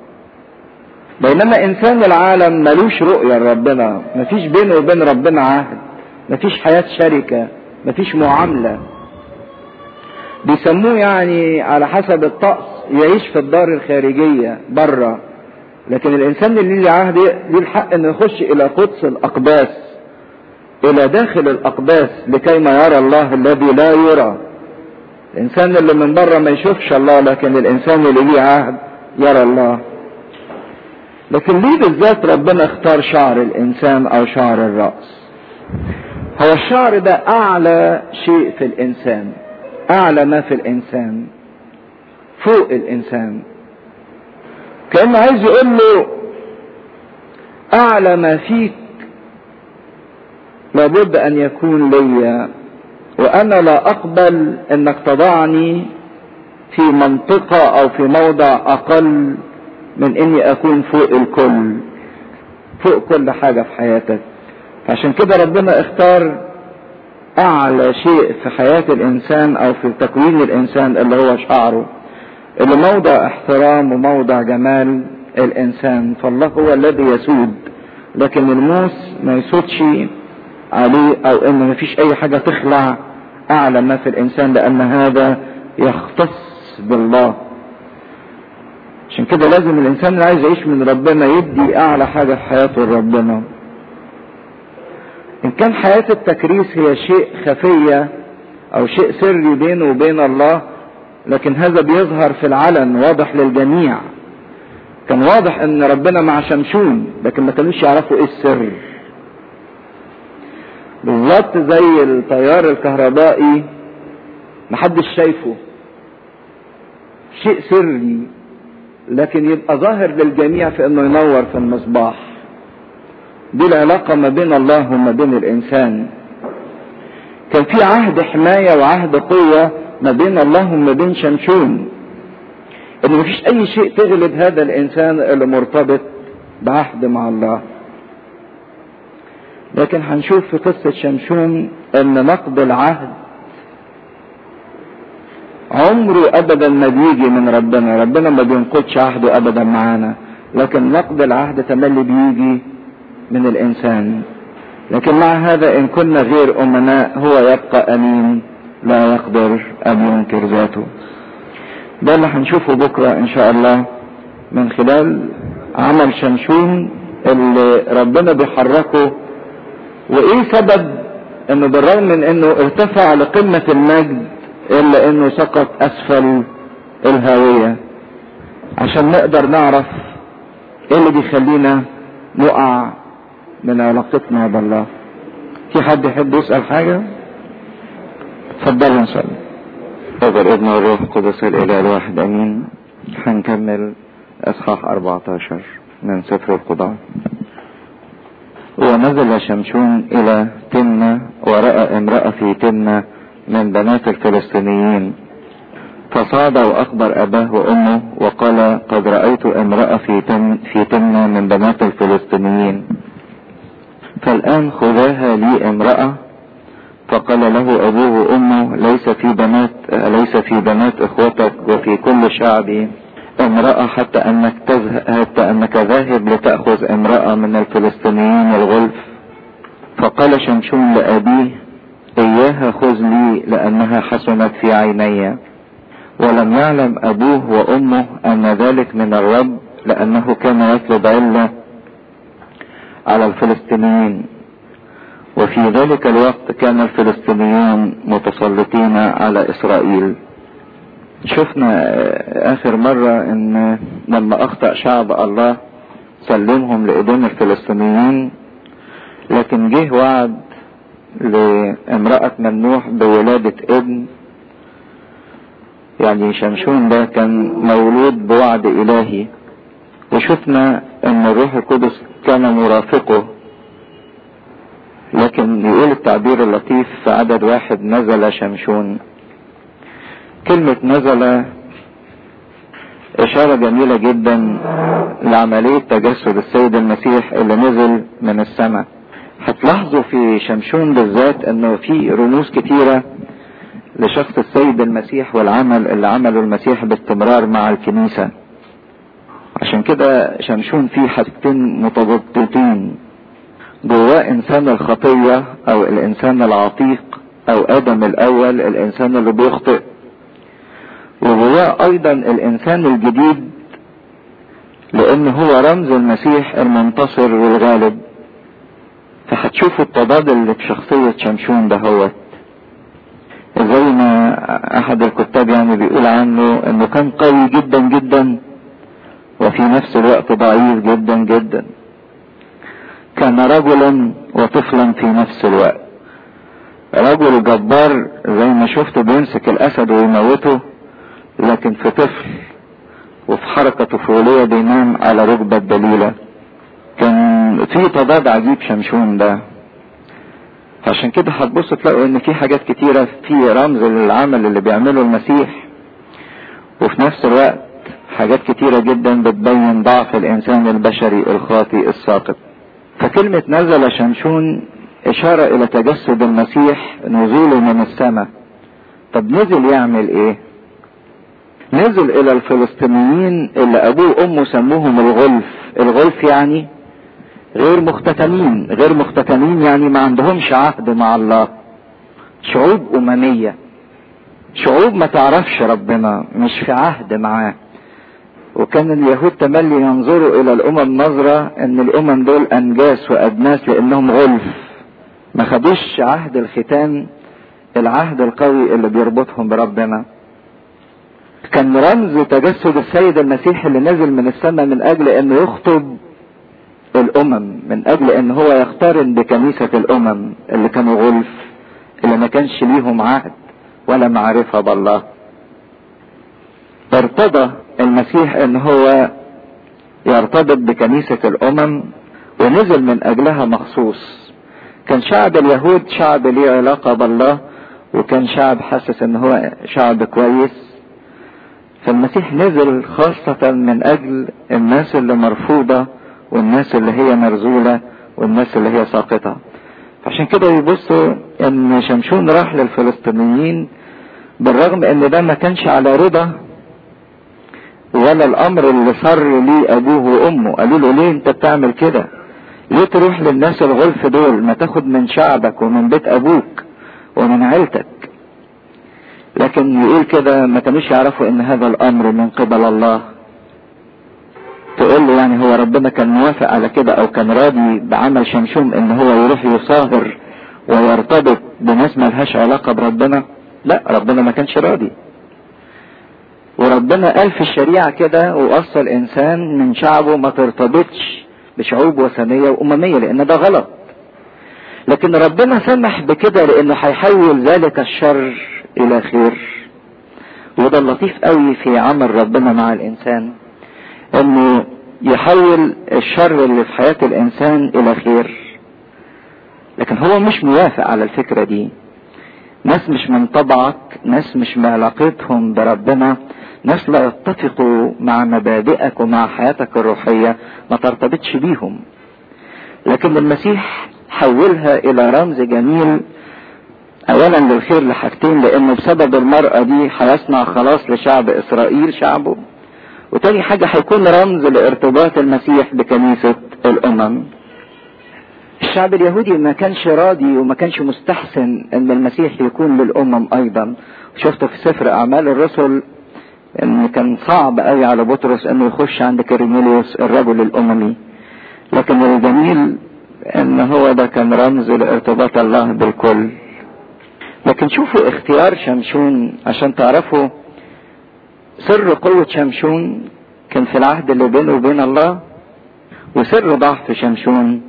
بينما انسان العالم ملوش رؤية لربنا مفيش بينه وبين ربنا عهد مفيش حياة شركة مفيش معاملة بيسموه يعني على حسب الطقس يعيش في الدار الخارجية بره لكن الانسان اللي ليه عهد ليه الحق انه يخش الى قدس الاقداس الى داخل الاقداس لكي ما يرى الله الذي لا يرى الانسان اللي من بره ما يشوفش الله لكن الانسان اللي ليه عهد يرى الله لكن ليه بالذات ربنا اختار شعر الانسان او شعر الراس هو الشعر ده اعلى شيء في الانسان اعلى ما في الانسان فوق الانسان كانه عايز يقول له اعلى ما فيك لابد ان يكون ليا وانا لا اقبل انك تضعني في منطقة او في موضع اقل من اني اكون فوق الكل فوق كل حاجة في حياتك عشان كده ربنا اختار اعلى شيء في حياة الانسان او في تكوين الانسان اللي هو شعره اللي موضع احترام وموضع جمال الانسان فالله هو الذي يسود لكن الموس ما يسودش عليه او ان ما فيش اي حاجة تخلع اعلى ما في الانسان لان هذا يختص بالله عشان كده لازم الانسان اللي عايز يعيش من ربنا يدي اعلى حاجة في حياته لربنا ان كان حياة التكريس هي شيء خفية او شيء سري بينه وبين الله لكن هذا بيظهر في العلن واضح للجميع كان واضح ان ربنا مع شمشون لكن ما كانوش يعرفوا ايه السر بالظبط زي التيار الكهربائي محدش شايفه شيء سري لكن يبقى ظاهر للجميع في انه ينور في المصباح دي العلاقة ما بين الله وما بين الانسان كان في عهد حماية وعهد قوة ما بين الله وما بين شمشون ان مفيش اي شيء تغلب هذا الانسان اللي مرتبط بعهد مع الله لكن هنشوف في قصة شمشون ان نقض العهد عمره ابدا ما بيجي من ربنا ربنا ما بينقضش عهده ابدا معانا لكن نقض العهد تملي بيجي من الانسان لكن مع هذا ان كنا غير امناء هو يبقى امين لا يقدر ان ينكر ذاته ده اللي هنشوفه بكرة ان شاء الله من خلال عمل شمشون اللي ربنا بيحركه وايه سبب انه بالرغم من انه ارتفع لقمة المجد الا انه سقط اسفل الهاوية عشان نقدر نعرف ايه اللي بيخلينا نقع من علاقتنا بالله في حد يحب يسأل حاجة اتفضلوا نصلي هذا الابن والروح القدس الاله الواحد امين هنكمل اصحاح 14 من سفر القضاء ونزل شمشون الى تمنة ورأى امرأة في تمنة من بنات الفلسطينيين فصعد واخبر اباه وامه وقال قد رأيت امرأة في تم في تمنى من بنات الفلسطينيين فالان خذاها لي امرأة فقال له ابوه وامه ليس في بنات ليس في بنات اخوتك وفي كل شعبي امرأة حتى انك تذهب حتى انك ذاهب لتأخذ امرأة من الفلسطينيين الغلف فقال شمشون لابيه اياها خذ لي لانها حسنت في عيني ولم يعلم ابوه وامه ان ذلك من الرب لانه كان يطلب علة على الفلسطينيين وفي ذلك الوقت كان الفلسطينيون متسلطين على اسرائيل شفنا اخر مرة ان لما اخطأ شعب الله سلمهم لايدين الفلسطينيين لكن جه وعد لامرأة ممنوح بولادة ابن يعني شمشون ده كان مولود بوعد الهي وشفنا ان الروح القدس كان مرافقه لكن يقول التعبير اللطيف في عدد واحد نزل شمشون كلمة نزل اشارة جميلة جدا لعملية تجسد السيد المسيح اللي نزل من السماء هتلاحظوا في شمشون بالذات انه في رموز كتيرة لشخص السيد المسيح والعمل اللي عمله المسيح باستمرار مع الكنيسة عشان كده شمشون فيه حاجتين متضادتين جواه انسان الخطية او الانسان العتيق او ادم الاول الانسان اللي بيخطئ وجواه ايضا الانسان الجديد لان هو رمز المسيح المنتصر والغالب فهتشوفوا التضاد اللي في شخصية شمشون دهوت زي ما احد الكتاب يعني بيقول عنه انه كان قوي جدا جدا وفي نفس الوقت ضعيف جدا جدا كان رجلا وطفلا في نفس الوقت رجل جبار زي ما شفت بيمسك الاسد ويموته لكن في طفل وفي حركة طفولية بينام على ركبة دليلة كان في تضاد عجيب شمشون ده عشان كده هتبصوا تلاقوا ان في حاجات كتيرة في رمز للعمل اللي بيعمله المسيح وفي نفس الوقت حاجات كتيرة جدا بتبين ضعف الانسان البشري الخاطئ الساقط فكلمة نزل شمشون اشارة الى تجسد المسيح نزوله من السماء طب نزل يعمل ايه نزل الى الفلسطينيين اللي ابوه وامه سموهم الغلف الغلف يعني غير مختتمين غير مختتمين يعني ما عندهمش عهد مع الله شعوب اممية شعوب ما تعرفش ربنا مش في عهد معاه وكان اليهود تملي ينظروا الى الامم نظرة ان الامم دول انجاس وادناس لانهم غلف ما خدوش عهد الختان العهد القوي اللي بيربطهم بربنا كان رمز تجسد السيد المسيح اللي نزل من السماء من اجل انه يخطب الامم من اجل ان هو يقترن بكنيسة الامم اللي كانوا غلف اللي ما كانش ليهم عهد ولا معرفة بالله ارتضى المسيح ان هو يرتبط بكنيسة الامم ونزل من اجلها مخصوص كان شعب اليهود شعب ليه علاقة بالله وكان شعب حاسس ان هو شعب كويس فالمسيح نزل خاصة من اجل الناس اللي مرفوضة والناس اللي هي مرزولة والناس اللي هي ساقطة عشان كده يبصوا ان شمشون راح للفلسطينيين بالرغم ان ده ما كانش على رضا ولا الامر اللي صر ليه ابوه وامه قالوا له ليه انت بتعمل كده ليه تروح للناس الغلف دول ما تاخد من شعبك ومن بيت ابوك ومن عيلتك لكن يقول كده ما كانوش يعرفوا ان هذا الامر من قبل الله تقول له يعني هو ربنا كان موافق على كده او كان راضي بعمل شمشون ان هو يروح يصاهر ويرتبط بناس ملهاش علاقة بربنا لا ربنا ما كانش راضي وربنا قال في الشريعة كده ووصى الانسان من شعبه ما ترتبطش بشعوب وثنية واممية لان ده غلط لكن ربنا سمح بكده لانه هيحول ذلك الشر الى خير وده اللطيف قوي في عمل ربنا مع الانسان انه يحول الشر اللي في حياة الانسان الى خير لكن هو مش موافق على الفكرة دي ناس مش من طبعك ناس مش بعلاقتهم بربنا ناس لا يتفقوا مع مبادئك ومع حياتك الروحية ما ترتبطش بيهم لكن المسيح حولها الى رمز جميل اولا للخير لحاجتين لانه بسبب المرأة دي هيصنع خلاص لشعب اسرائيل شعبه وتاني حاجة هيكون رمز لارتباط المسيح بكنيسة الامم الشعب اليهودي ما كانش راضي وما كانش مستحسن ان المسيح يكون للامم ايضا شفت في سفر اعمال الرسل ان كان صعب قوي على بطرس انه يخش عند كيرنيليوس الرجل الاممي لكن الجميل ان هو ده كان رمز لارتباط الله بالكل لكن شوفوا اختيار شمشون عشان تعرفوا سر قوة شمشون كان في العهد اللي بينه وبين الله وسر ضعف شمشون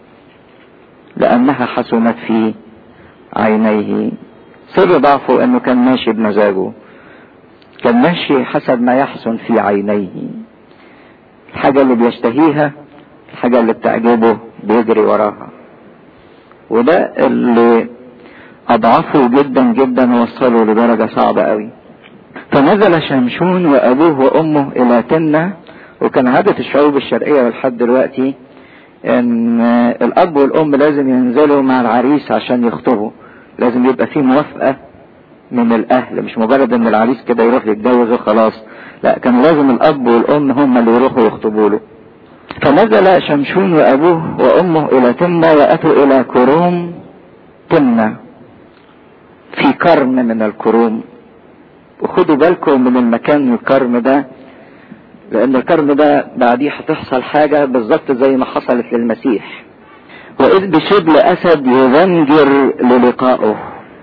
لأنها حسنت في عينيه سر ضعفه أنه كان ماشي بمزاجه كان ماشي حسب ما يحسن في عينيه الحاجة اللي بيشتهيها الحاجة اللي بتعجبه بيجري وراها وده اللي أضعفه جدا جدا ووصله لدرجة صعبة قوي فنزل شمشون وأبوه وأمه إلى تنة وكان عادة الشعوب الشرقية لحد دلوقتي ان الاب والام لازم ينزلوا مع العريس عشان يخطبوا لازم يبقى في موافقة من الاهل مش مجرد ان العريس كده يروح يتجوز وخلاص لا كان لازم الاب والام هم اللي يروحوا يخطبوا له فنزل شمشون وابوه وامه الى تمنة واتوا الى كروم تمنة في كرم من الكروم وخدوا بالكم من المكان الكرم ده لان الكرم ده بعديه هتحصل حاجة بالظبط زي ما حصلت للمسيح واذ بشبل اسد يزنجر للقائه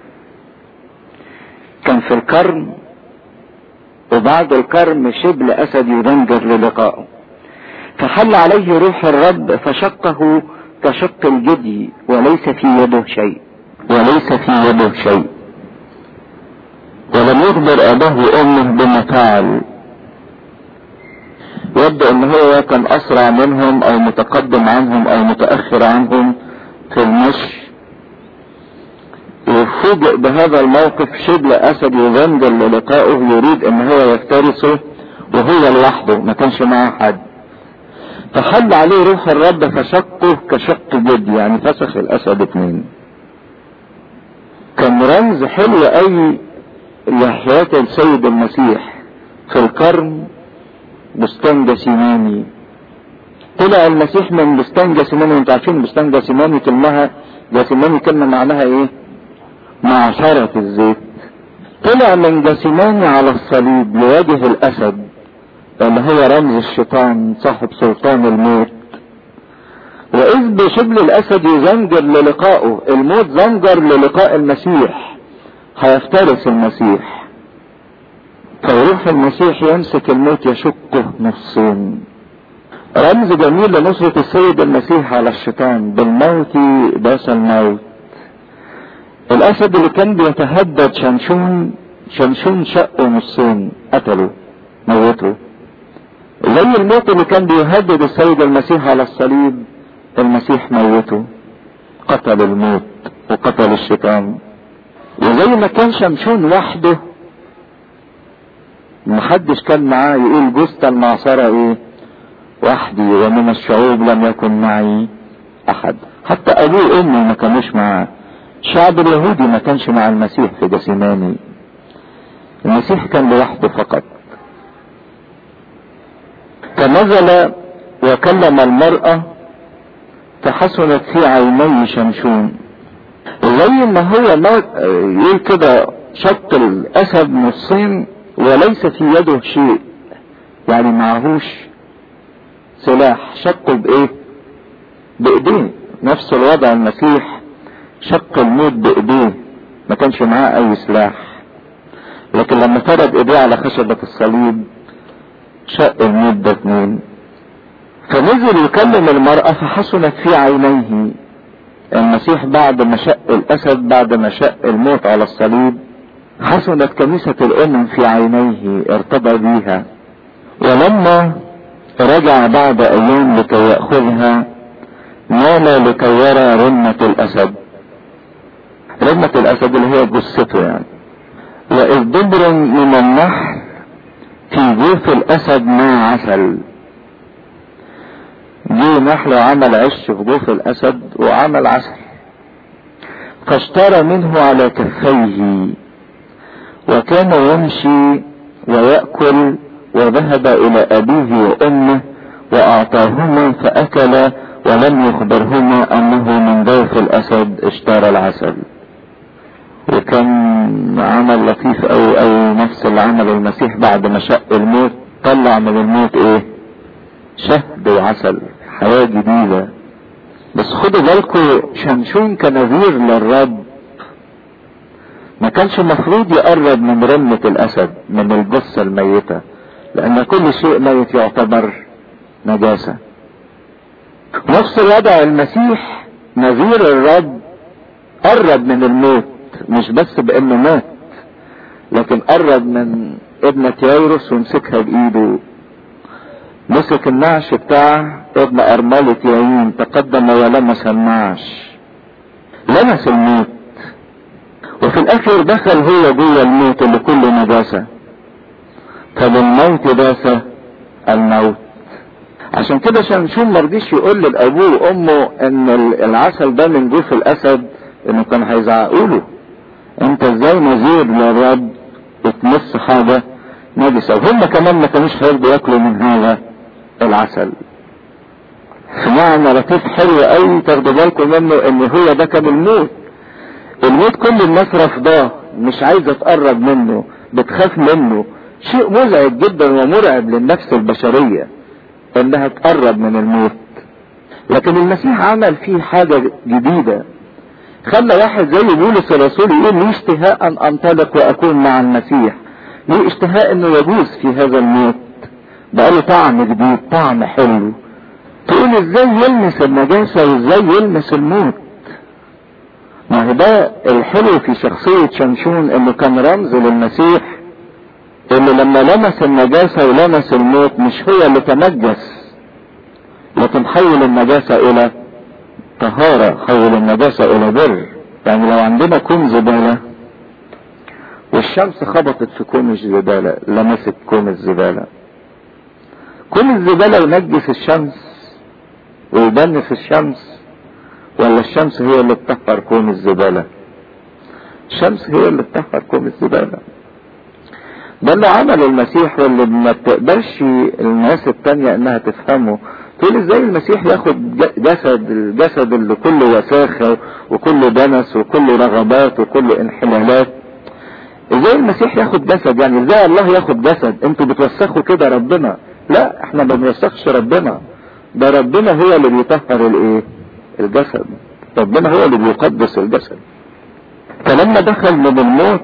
كان في الكرم وبعد الكرم شبل اسد يزنجر للقائه فحل عليه روح الرب فشقه كشق الجدي وليس في يده شيء وليس في يده شيء ولم يخبر اباه وامه بما فعل يبدو ان هو كان اسرع منهم او متقدم عنهم او متأخر عنهم في المشي يفوجئ بهذا الموقف شبل اسد يزنجل للقائه يريد ان هو يفترسه وهو لوحده ما كانش معاه حد فحل عليه روح الرب فشقه كشق جد يعني فسخ الاسد اتنين كان رمز حلو قوي لحياة السيد المسيح في القرن بستان جسيماني طلع المسيح من بستان جسيماني وانتوا عارفين بستان جسيماني كلمها جسيماني كلمة معناها ايه معشرة الزيت طلع من جسيماني على الصليب ليواجه الاسد اللي هو رمز الشيطان صاحب سلطان الموت واذ بشبل الاسد يزنجر للقائه الموت زنجر للقاء المسيح هيفترس المسيح فيروح المسيح يمسك الموت يشقه نصين رمز جميل لنصرة السيد المسيح على الشيطان بالموت داس الموت الاسد اللي كان بيتهدد شمشون شمشون شقه نصين قتله موته زي الموت اللي كان بيهدد السيد المسيح على الصليب المسيح موته قتل الموت وقتل الشيطان وزي ما كان شمشون وحده محدش كان معاه يقول جثة المعصرة ايه وحدي ومن الشعوب لم يكن معي احد حتى ابوه وامه ما كانوش معاه الشعب اليهودي ما كانش مع المسيح في جسيماني المسيح كان لوحده فقط فنزل وكلم المرأة فحسنت في عيني شمشون زي ما هو يقول كده شق الاسد نصين وليس في يده شيء يعني معهوش سلاح شقه بايه بايديه نفس الوضع المسيح شق الموت بايديه ما كانش معاه اي سلاح لكن لما فرد ايديه على خشبة الصليب شق الموت ده اتنين فنزل يكلم المرأة فحسنت في عينيه المسيح بعد ما شق الاسد بعد ما شق الموت على الصليب حسنت كنيسة الامم في عينيه ارتضى بيها ولما رجع بعد ايام لكي يأخذها نام لكي يرى رنة الاسد رمة الاسد اللي هي جثته يعني واذ دبر من النحل في جوف الاسد مع عسل جه نحل وعمل عش في جوف الاسد وعمل عسل فاشترى منه على كفيه وكان يمشي ويأكل وذهب إلى أبيه وأمه وأعطاهما فأكل ولم يخبرهما أنه من ضيف الأسد اشترى العسل وكان عمل لطيف أو أو نفس اللي عمله المسيح بعد ما شق الموت طلع من الموت إيه؟ شهد وعسل حياة جديدة بس خدوا بالكم شمشون كنذير للرب ما كانش المفروض يقرب من رمة الاسد من الجثة الميتة لان كل شيء ميت يعتبر نجاسة نفس الوضع المسيح نذير الرب قرب من الموت مش بس بانه مات لكن قرب من ابنة يايروس ومسكها بايده مسك النعش بتاع ابن ارملة يايين تقدم ولمس النعش لمس الموت وفي الاخر دخل هو جوه الموت اللي كله نجاسة فبالموت داس الموت عشان كده شمشون مرضيش يقول لابوه وامه ان العسل ده من جوف الاسد انه كان هيزعقوا له انت ازاي نذير للرب بتمس حاجه نجسه وهم كمان ما كانوش هيرضوا ياكلوا من هذا العسل سمعنا لطيف حلو قوي تاخدوا بالكم منه ان هو ده كان الموت الموت كل الناس رافضاه مش عايزه تقرب منه بتخاف منه شيء مزعج جدا ومرعب للنفس البشريه انها تقرب من الموت لكن المسيح عمل فيه حاجه جديده خلى واحد زي بولس الرسول يقول لي اشتهاء ان انطلق واكون مع المسيح ليه اشتهاء انه يجوز في هذا الموت بقى له طعم جديد طعم حلو تقول ازاي يلمس النجاسة وازاي يلمس الموت ما هو ده الحلو في شخصية شمشون انه كان رمز للمسيح اللي لما لمس النجاسة ولمس الموت مش هو اللي تنجس لكن حول النجاسة الى طهارة حول النجاسة الى بر يعني لو عندنا كوم زبالة والشمس خبطت في كوم الزبالة لمست كوم الزبالة كوم الزبالة ينجس الشمس ويدنس الشمس ولا الشمس هي اللي بتحفر كوم الزبالة الشمس هي اللي بتحفر كوم الزبالة ده اللي عمله المسيح واللي ما بتقبلش الناس التانية انها تفهمه تقول ازاي المسيح ياخد جسد الجسد اللي كله وساخة وكله دنس وكله رغبات وكله انحلالات ازاي المسيح ياخد جسد يعني ازاي الله ياخد جسد انتوا بتوسخوا كده ربنا لا احنا ما بنوسخش ربنا ده ربنا هو اللي بيطهر الايه الجسد ربنا هو اللي بيقدس الجسد فلما دخل من الموت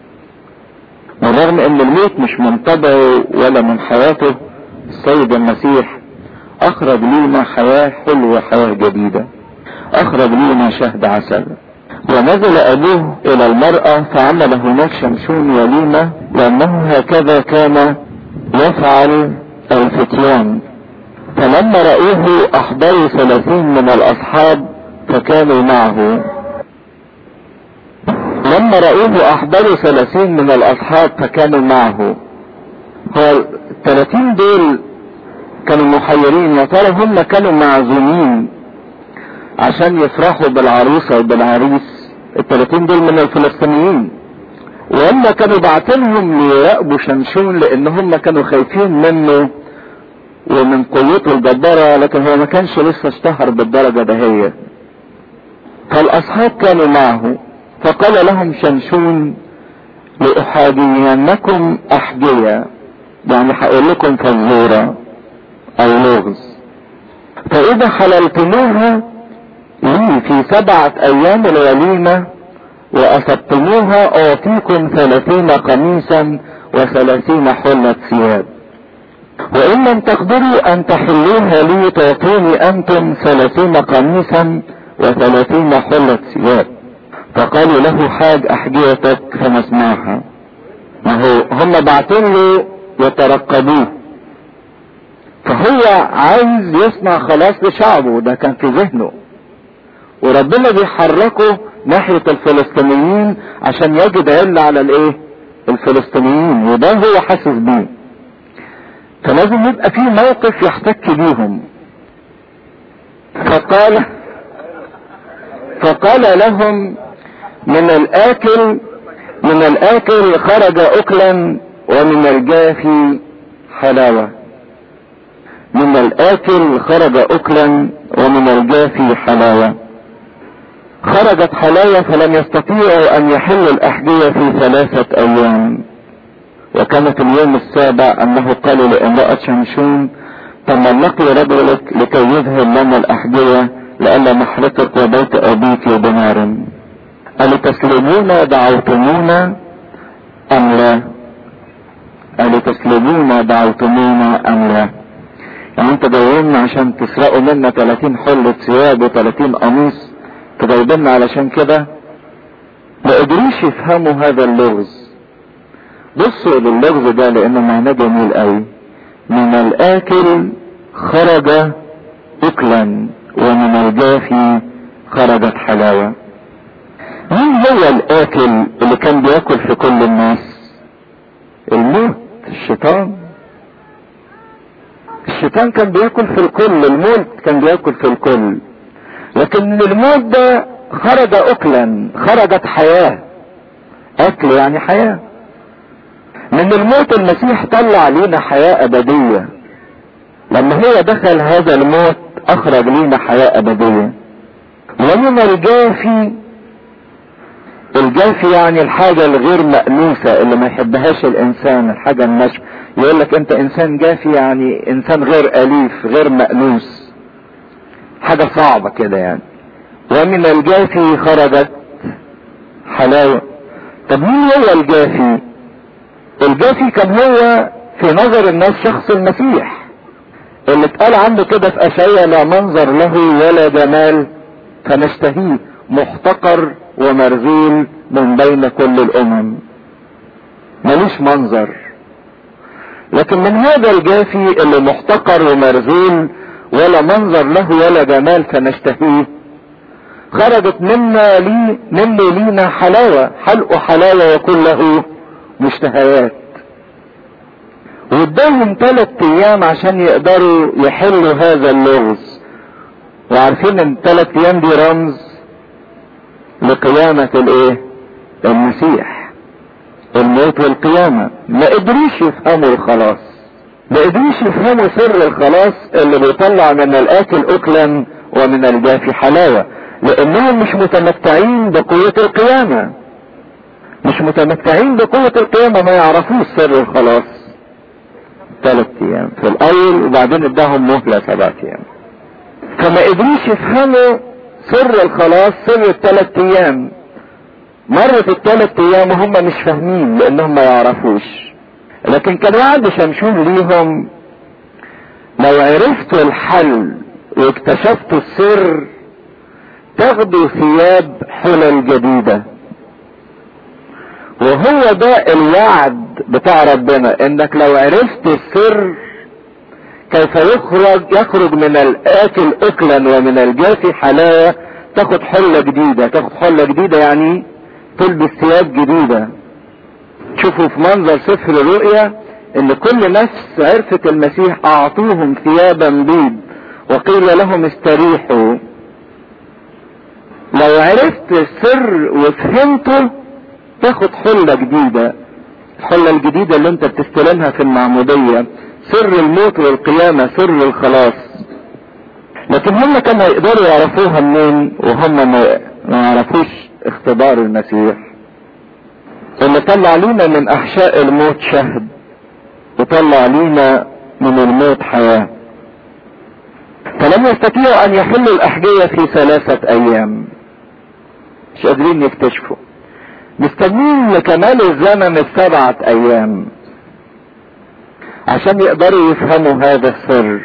بالرغم ان الموت مش من طبعه ولا من حياته السيد المسيح اخرج لينا حياة حلوة حياة جديدة اخرج لينا شهد عسل ونزل ابوه الى المرأة فعمل هناك شمشون وليمة لانه هكذا كان يفعل الفتيان فلما رأوه احضروا ثلاثين من الاصحاب فكانوا معه لما رأوه احضروا ثلاثين من الاصحاب فكانوا معه هو الثلاثين دول كانوا محيرين يا ترى هم كانوا معزومين عشان يفرحوا بالعروسة وبالعريس الثلاثين دول من الفلسطينيين وهم كانوا بعتنهم ليراقبوا شمشون لان هم كانوا خايفين منه ومن قوته الجبارة لكن هو ما كانش لسه اشتهر بالدرجة دهية فالاصحاب كانوا معه فقال لهم شمشون لأحاجينكم أحجية يعني هقول لكم فزورة أو لغز فإذا حللتموها لي في سبعة أيام الوليمة وأصبتموها أعطيكم ثلاثين قميصا وثلاثين حلة ثياب وإن لم تقدروا أن تحلوها لي تعطوني أنتم ثلاثين قميصا وثلاثين حلة ثياب فقالوا له حاج أحجيتك فنسمعها ما هو هم بعتين له يترقبوه فهو عايز يصنع خلاص لشعبه ده كان في ذهنه وربنا بيحركه ناحية الفلسطينيين عشان يجد علة على الايه الفلسطينيين وده هو حاسس بيه فلازم يبقى في موقف يحتك بيهم فقال فقال لهم من الاكل من الاكل خرج اكلا ومن الجافي حلاوة من الاكل خرج اكلا ومن الجافي حلاوة خرجت حلاوة فلم يستطيعوا ان يحلوا الاحذية في ثلاثة ايام وكانت اليوم السابع انه قالوا لامرأة شمشون تملقي رجلك لكي يذهب لنا الاحذية لئلا نحرقك وبيت ابيك بنار ألتسلمون دعوتمونا أم لا؟ ألتسلمون دعوتمونا أم لا؟ يعني انت جايين عشان تسرقوا منا 30 حلة ثياب و30 قميص تجايبنا علشان كده ما قدروش يفهموا هذا اللغز بصوا لللغز ده لانه معناه جميل قوي من الاكل خرج اكلا ومن الجافي خرجت حلاوه مين هو الاكل اللي كان بياكل في كل الناس الموت الشيطان الشيطان كان بياكل في الكل الموت كان بياكل في الكل لكن من الموت ده خرج اكلا خرجت حياة اكل يعني حياة من الموت المسيح طلع لينا حياة ابدية لما هو دخل هذا الموت اخرج لينا حياة ابدية ومن الجافي الجافي يعني الحاجة الغير مأنوسة اللي ما يحبهاش الانسان الحاجة النشف يقول لك انت انسان جافي يعني انسان غير اليف غير مأنوس حاجة صعبة كده يعني ومن الجافي خرجت حلاوة طب مين هو الجافي الجافي كان هو في نظر الناس شخص المسيح اللي اتقال عنه كده في اشعياء لا منظر له ولا جمال فنشتهيه محتقر ومرذول من بين كل الامم ملوش منظر لكن من هذا الجافي اللي محتقر ومرذول ولا منظر له ولا جمال فنشتهيه خرجت منا لي مني لينا حلاوة حلق حلاوة وكل له مشتهيات واداهم ثلاث ايام عشان يقدروا يحلوا هذا اللغز وعارفين ان ثلاث ايام دي رمز لقيامة الايه المسيح الموت والقيامة ما قدروش يفهموا الخلاص ما قدروش يفهموا سر الخلاص اللي بيطلع من الاكل اكلا ومن الجافي حلاوة لانهم مش متمتعين بقوة القيامة مش متمتعين بقوة القيامة ما يعرفوش سر الخلاص ثلاث ايام في الاول وبعدين اداهم مهلة سبعة ايام فما قدروش يفهموا سر الخلاص سر الثلاث ايام مرت الثلاث ايام وهم مش فاهمين لانهم ما يعرفوش لكن كان وعد شمشون ليهم لو عرفتوا الحل واكتشفتوا السر تاخدوا ثياب حلل جديدة وهو ده الوعد بتاع ربنا انك لو عرفت السر كيف يخرج يخرج من الاكل اكلا ومن الجافي حلاوة تاخد حلة جديدة تاخد حلة جديدة يعني تلبس ثياب جديدة تشوفوا في منظر سفر الرؤيا ان كل نفس عرفت المسيح اعطوهم ثيابا بيض وقيل لهم استريحوا لو عرفت السر وفهمته تاخد حلة جديدة الحلة الجديدة اللي انت بتستلمها في المعمودية سر الموت والقيامة سر الخلاص لكن هم كانوا يقدروا يعرفوها منين وهم ما يعرفوش اختبار المسيح اللي طلع لينا من احشاء الموت شهد وطلع لينا من الموت حياة فلم يستطيعوا ان يحلوا الاحجية في ثلاثة ايام مش قادرين يكتشفوا مستنين لكمال الزمن السبعة ايام عشان يقدروا يفهموا هذا السر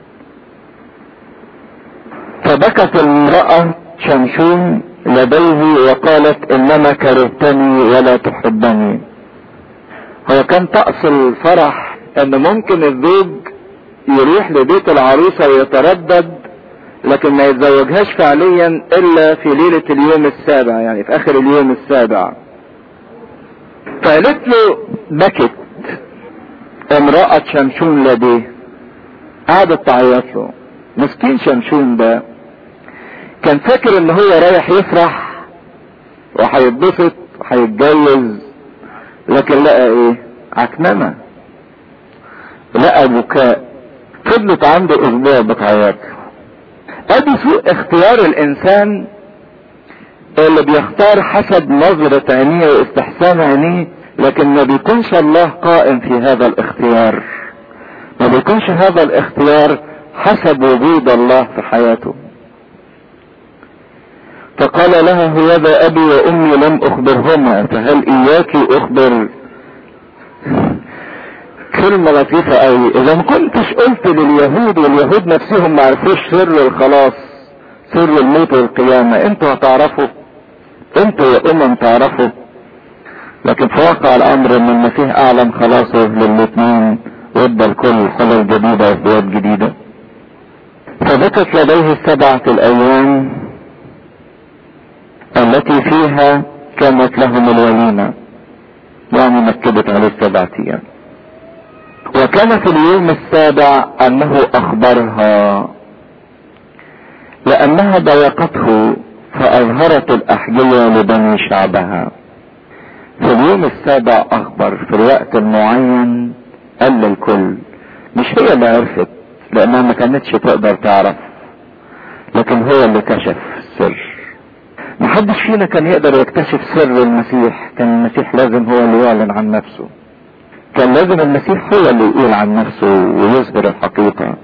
فبكت المرأة شمشون لديه وقالت انما كرهتني ولا تحبني هو كان طقس الفرح ان ممكن الزوج يروح لبيت العروسة ويتردد لكن ما يتزوجهاش فعليا الا في ليلة اليوم السابع يعني في اخر اليوم السابع فقالت له بكت امرأة شمشون لديه قعدت تعيط له مسكين شمشون ده كان فاكر ان هو رايح يفرح وهيتبسط وهيتجوز لكن لقى ايه عكنمة لقى بكاء فضلت عنده اسبوع بتعيط ادي سوء اختيار الانسان اللي بيختار حسب نظرة عينيه واستحسان عينيه لكن ما بيكونش الله قائم في هذا الاختيار ما بيكونش هذا الاختيار حسب وجود الله في حياته فقال لها هوذا ابي وامي لم اخبرهما فهل اياك اخبر كلمة لطيفة قوي اذا ما كنتش قلت لليهود واليهود نفسهم ما عرفوش سر الخلاص سر الموت والقيامة انتوا هتعرفوا انتوا يا امم تعرفوا لكن في واقع الامر ان المسيح اعلن خلاصه للاثنين وادى الكل حلل جديدة وازدواج جديدة فبكت لديه السبعة الايام التي فيها كانت لهم الوليمة يعني نكبت عليه السبعة ايام وكان في اليوم السابع انه اخبرها لانها ضايقته فاظهرت الاحجية لبني شعبها في اليوم السابع اخبر في الوقت المعين قال للكل مش هي اللي عرفت لانها ما كانتش تقدر تعرف لكن هو اللي كشف السر محدش فينا كان يقدر يكتشف سر المسيح كان المسيح لازم هو اللي يعلن عن نفسه كان لازم المسيح هو اللي يقول عن نفسه ويظهر الحقيقة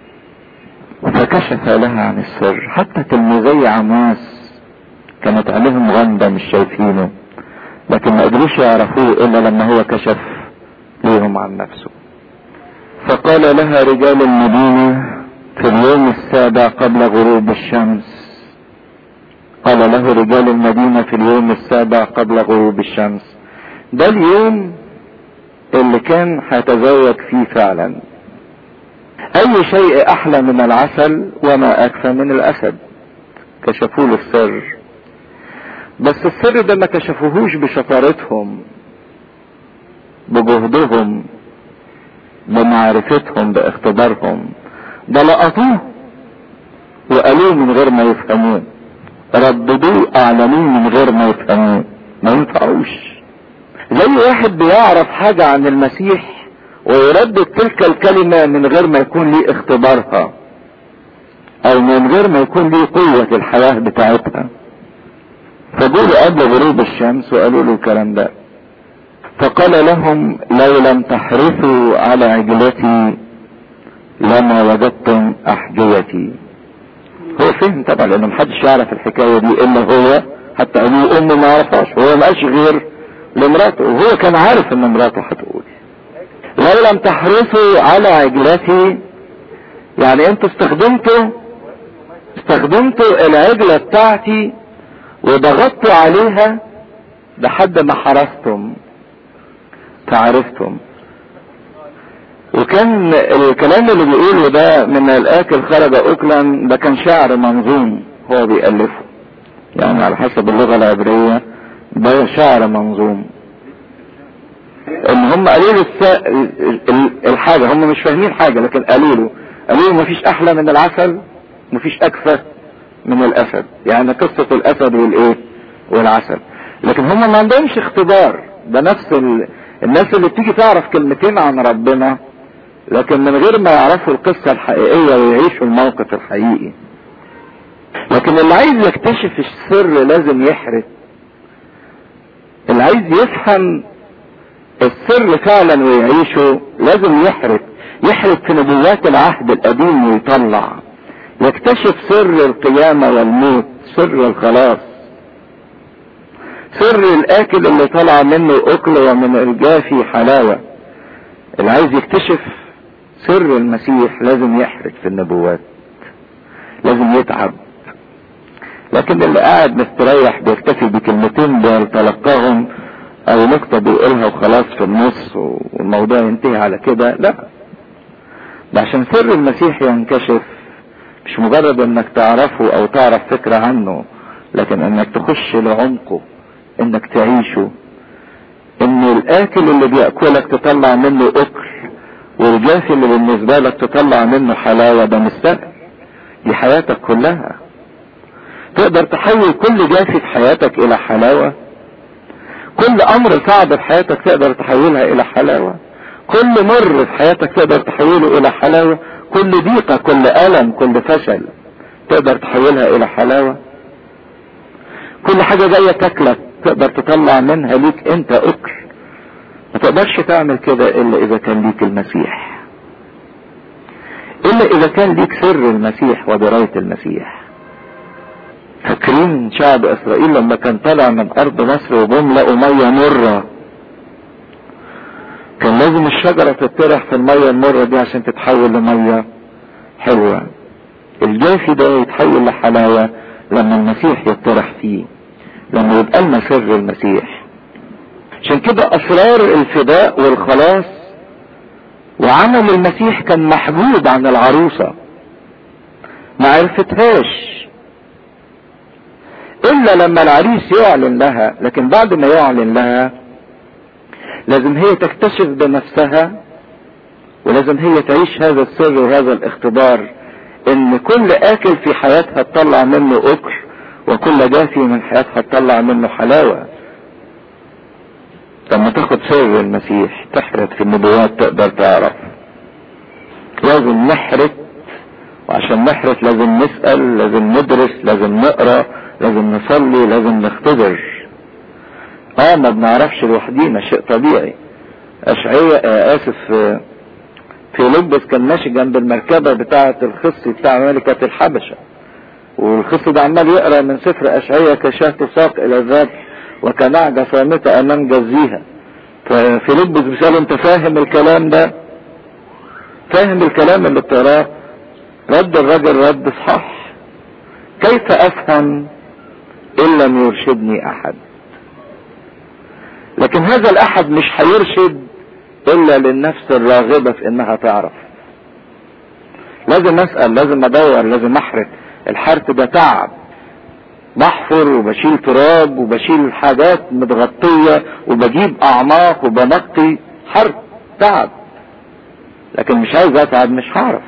فكشف لها عن السر حتى تلميذي عمواس كانت عليهم غمضة مش شايفينه لكن ما قدروش يعرفوه الا لما هو كشف ليهم عن نفسه فقال لها رجال المدينة في اليوم السابع قبل غروب الشمس قال له رجال المدينة في اليوم السابع قبل غروب الشمس ده اليوم اللي كان هيتزوج فيه فعلا اي شيء احلى من العسل وما اكفى من الاسد كشفوا له السر بس السر ده ما كشفوهوش بشطارتهم بجهدهم بمعرفتهم باختبارهم ده لقطوه وقالوه من غير ما يفهموه رددوه اعلنوه من غير ما يفهموه ما ينفعوش زي واحد بيعرف حاجة عن المسيح ويردد تلك الكلمة من غير ما يكون ليه اختبارها او من غير ما يكون ليه قوة الحياة بتاعتها فجولوا قبل غروب الشمس وقالوا له الكلام ده فقال لهم لو لم تحرثوا على عجلتي لما وجدتم احجيتي هو فهم طبعا لانه محدش يعرف الحكاية دي الا هو حتى ابوه وامه ما عرفهاش هو ما قالش غير لمراته وهو كان عارف ان مراته هتقول لو لم تحرصوا على عجلتي يعني انتوا استخدمتوا استخدمتوا العجلة بتاعتي وضغطتوا عليها لحد ما حرستم فعرفتم وكان الكلام اللي بيقوله ده من الاكل خرج اكلا ده كان شعر منظوم هو بيألفه يعني على حسب اللغة العبرية ده شعر منظوم ان هم قالوا له الس... الحاجة هم مش فاهمين حاجة لكن قالوا له قالوا له مفيش احلى من العسل مفيش اكفى من الاسد يعني قصة الاسد والايه والعسل لكن هم ما عندهمش اختبار ده نفس ال... الناس اللي بتيجي تعرف كلمتين عن ربنا لكن من غير ما يعرفوا القصة الحقيقية ويعيشوا الموقف الحقيقي لكن اللي عايز يكتشف السر لازم يحرث اللي عايز يفهم السر فعلا ويعيشه لازم يحرث يحرث في نبوات العهد القديم ويطلع يكتشف سر القيامة والموت سر الخلاص سر الاكل اللي طلع منه اكل ومن الجافي حلاوة اللي عايز يكتشف سر المسيح لازم يحرث في النبوات لازم يتعب لكن اللي قاعد مستريح بيكتفي بكلمتين بيتلقاهم او نقطة بيقولها وخلاص في النص والموضوع ينتهي على كده لا ده عشان سر المسيح ينكشف مش مش مجرد انك تعرفه او تعرف فكرة عنه لكن انك تخش لعمقه انك تعيشه ان الاكل اللي بيأكلك تطلع منه اكل والجافي اللي بالنسبة لك تطلع منه حلاوة ده مش سهل دي حياتك كلها تقدر تحول كل جافي في حياتك الى حلاوة كل امر صعب في حياتك تقدر تحولها الى حلاوة كل مر في حياتك تقدر تحوله الى حلاوة كل ضيقة كل الم كل فشل تقدر تحولها الى حلاوة كل حاجة جاية تاكلك تقدر تطلع منها ليك انت اكل ما تقدرش تعمل كده الا اذا كان ليك المسيح الا اذا كان ليك سر المسيح ودراية المسيح فاكرين شعب اسرائيل لما كان طالع من ارض مصر وجم لقوا مية مرة كان لازم الشجرة تطرح في المية المرة دي عشان تتحول لمية حلوة الجافي ده يتحول لحلاوة لما المسيح يطرح فيه لما يبقى لنا سر المسيح عشان كده اسرار الفداء والخلاص وعمل المسيح كان محجوب عن العروسة ما عرفتهاش الا لما العريس يعلن لها لكن بعد ما يعلن لها لازم هي تكتشف بنفسها ولازم هي تعيش هذا السر وهذا الاختبار ان كل اكل في حياتها تطلع منه اكل وكل جافي من حياتها تطلع منه حلاوة لما تاخد سر المسيح تحرت في النبوات تقدر تعرف لازم نحرت وعشان نحرت لازم نسأل لازم ندرس لازم نقرأ لازم نصلي لازم نختبر اه ما بنعرفش لوحدينا شيء طبيعي اشعية آه اسف آه في لبس كان ماشي جنب المركبة بتاعة الخص بتاع ملكة الحبشة والخص ده عمال يقرا من سفر اشعية كشاة تساق الى الذبح وكنعجة صامتة امام جزيها ففيلبس بيسأله انت فاهم الكلام ده فاهم الكلام اللي بتقراه رد الرجل رد صح كيف افهم ان لم يرشدني احد لكن هذا الاحد مش هيرشد الا للنفس الراغبة في انها تعرف لازم اسأل لازم ادور لازم احرق الحرث ده تعب بحفر وبشيل تراب وبشيل حاجات متغطية وبجيب اعماق وبنقي حرث تعب لكن مش عايز اتعب مش هعرف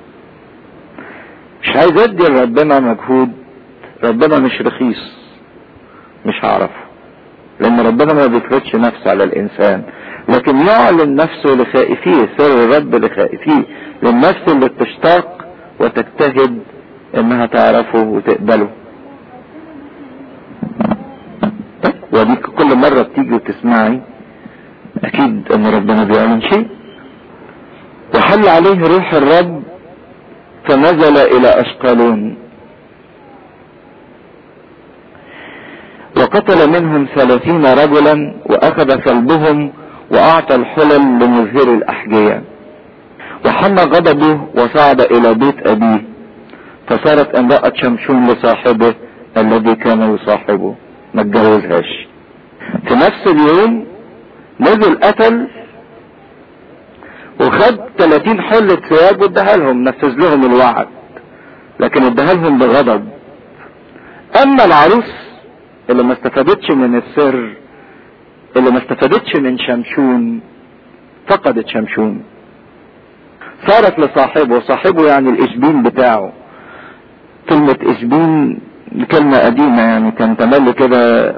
مش عايز ادي لربنا مجهود ربنا مش رخيص مش هعرف لان ربنا ما بيفرضش نفسه على الانسان لكن يعلن نفسه لخائفيه سر الرب لخائفيه للنفس اللي بتشتاق وتجتهد انها تعرفه وتقبله وديك كل مرة بتيجي وتسمعي اكيد ان ربنا بيعلن شيء وحل عليه روح الرب فنزل الى اشقلون وقتل منهم ثلاثين رجلا واخذ كلبهم واعطى الحلل لمظهر الاحجية وحمى غضبه وصعد الى بيت ابيه فصارت امرأة شمشون لصاحبه الذي كان يصاحبه ما اتجوزهاش في نفس اليوم نزل قتل وخد 30 حلة ثياب واداها لهم نفذ لهم الوعد لكن اداها لهم بغضب اما العروس اللي ما استفادتش من السر اللي ما استفادتش من شمشون فقدت شمشون صارت لصاحبه صاحبه يعني الاشبين بتاعه كلمة اشبين كلمة قديمة يعني كان تملي كده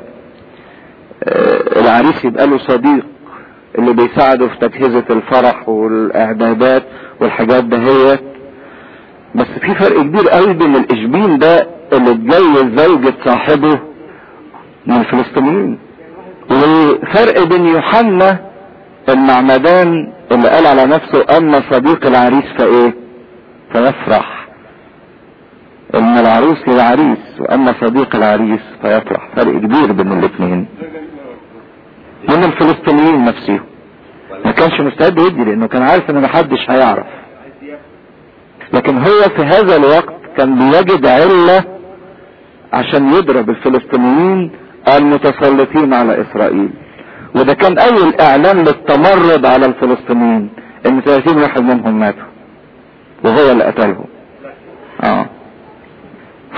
العريس يبقى له صديق اللي بيساعده في تجهيزة الفرح والاعدادات والحاجات دهيت بس في فرق كبير قوي بين الاشبين ده اللي اتجوز زوجة صاحبه من الفلسطينيين وفرق بين يوحنا المعمدان اللي قال على نفسه اما صديق العريس فايه فيفرح ان العروس للعريس واما صديق العريس فيفرح فرق كبير بين الاثنين من الفلسطينيين نفسهم ما كانش مستعد يدي لانه كان عارف ان محدش هيعرف لكن هو في هذا الوقت كان بيجد علة عشان يضرب الفلسطينيين المتسلطين على اسرائيل وده كان اول اعلان للتمرد على الفلسطينيين ان 30 واحد منهم ماتوا وهو اللي قتلهم اه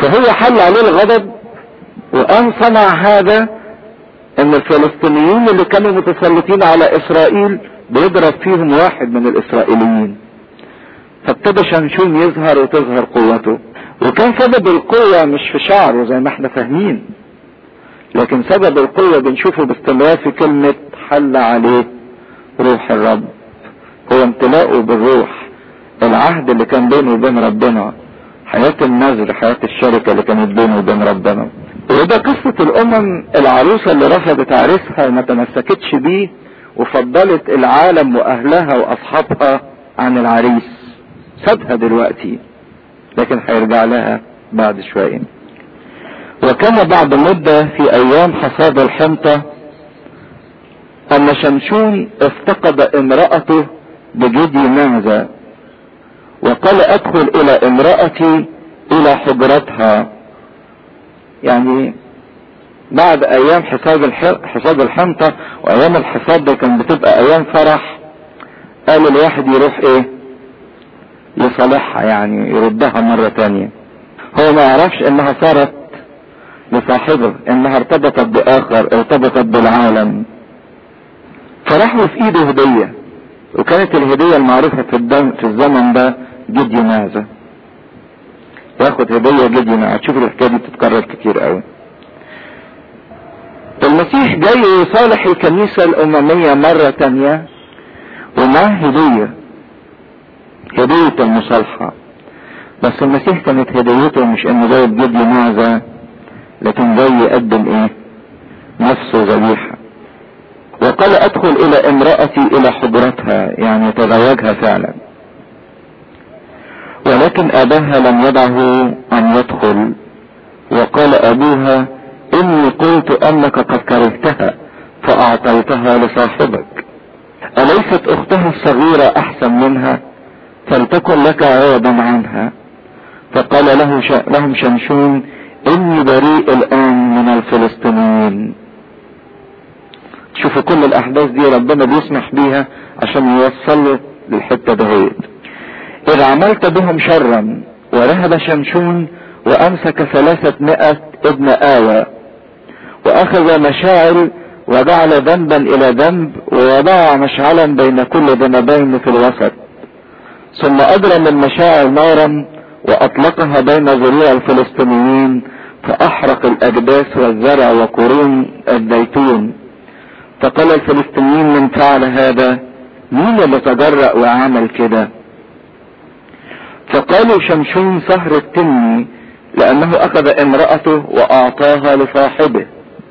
فهو حل عليه الغضب وقام صنع هذا ان الفلسطينيين اللي كانوا متسلطين على اسرائيل بيضرب فيهم واحد من الاسرائيليين فابتدى شمشون يظهر وتظهر قوته وكان سبب القوة مش في شعره زي ما احنا فاهمين لكن سبب القوة بنشوفه باستمرار في كلمة حل عليه روح الرب هو امتلاؤه بالروح العهد اللي كان بينه وبين ربنا حياة النذر حياة الشركة اللي كانت بينه وبين ربنا وده قصة الأمم العروسة اللي رفضت عريسها وما تمسكتش بيه وفضلت العالم وأهلها وأصحابها عن العريس سابها دلوقتي لكن هيرجع لها بعد شوية وكان بعد مدة في أيام حصاد الحنطة أن شمشون افتقد امرأته بجدي معزة وقال أدخل إلى امرأتي إلى حجرتها يعني بعد ايام حصاد حصاد الحنطة وايام الحصاد ده كان بتبقى ايام فرح قال الواحد يروح ايه يصالحها يعني يردها مرة تانية هو ما يعرفش انها صارت لصاحبه انها ارتبطت باخر ارتبطت بالعالم فراح في ايده هدية وكانت الهدية المعروفة في, الدم في الزمن ده جدي مازة ياخد هدية جدي معاه تشوف الحكاية دي بتتكرر كتير قوي المسيح جاي يصالح الكنيسة الأممية مرة تانية ومعاه هدية هدية المصالحة بس المسيح كانت هديته مش انه جاي بجدي معزة لكن جاي يقدم ايه نفسه ذبيحة وقال ادخل الى امرأتي الى حضرتها يعني يتزوجها فعلا ولكن اباها لم يدعه ان يدخل وقال ابوها اني قلت انك قد كرهتها فاعطيتها لصاحبك اليست اختها الصغيرة احسن منها فلتكن لك عوضا عنها فقال له ش... لهم شمشون اني بريء الان من الفلسطينيين شوفوا كل الاحداث دي ربنا بيسمح بيها عشان يوصل للحتة دهيت إذ عملت بهم شرا ورهب شمشون وأمسك ثلاثة مئة ابن آوى وأخذ مشاعل وجعل ذنبا إلى ذنب ووضع مشعلا بين كل ذنبين في الوسط ثم أضرم المشاعل نارا وأطلقها بين ذريع الفلسطينيين فأحرق الأجداث والزرع وقرون الزيتون فقال الفلسطينيين من فعل هذا مين اللي تجرأ وعمل كده فقالوا شمشون سهر التني لأنه أخذ امرأته وأعطاها لصاحبه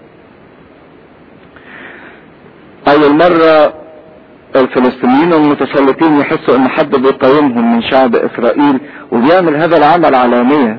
أول مرة الفلسطينيين المتسلطين يحسوا ان حد بيقاومهم من شعب اسرائيل وبيعمل هذا العمل علانية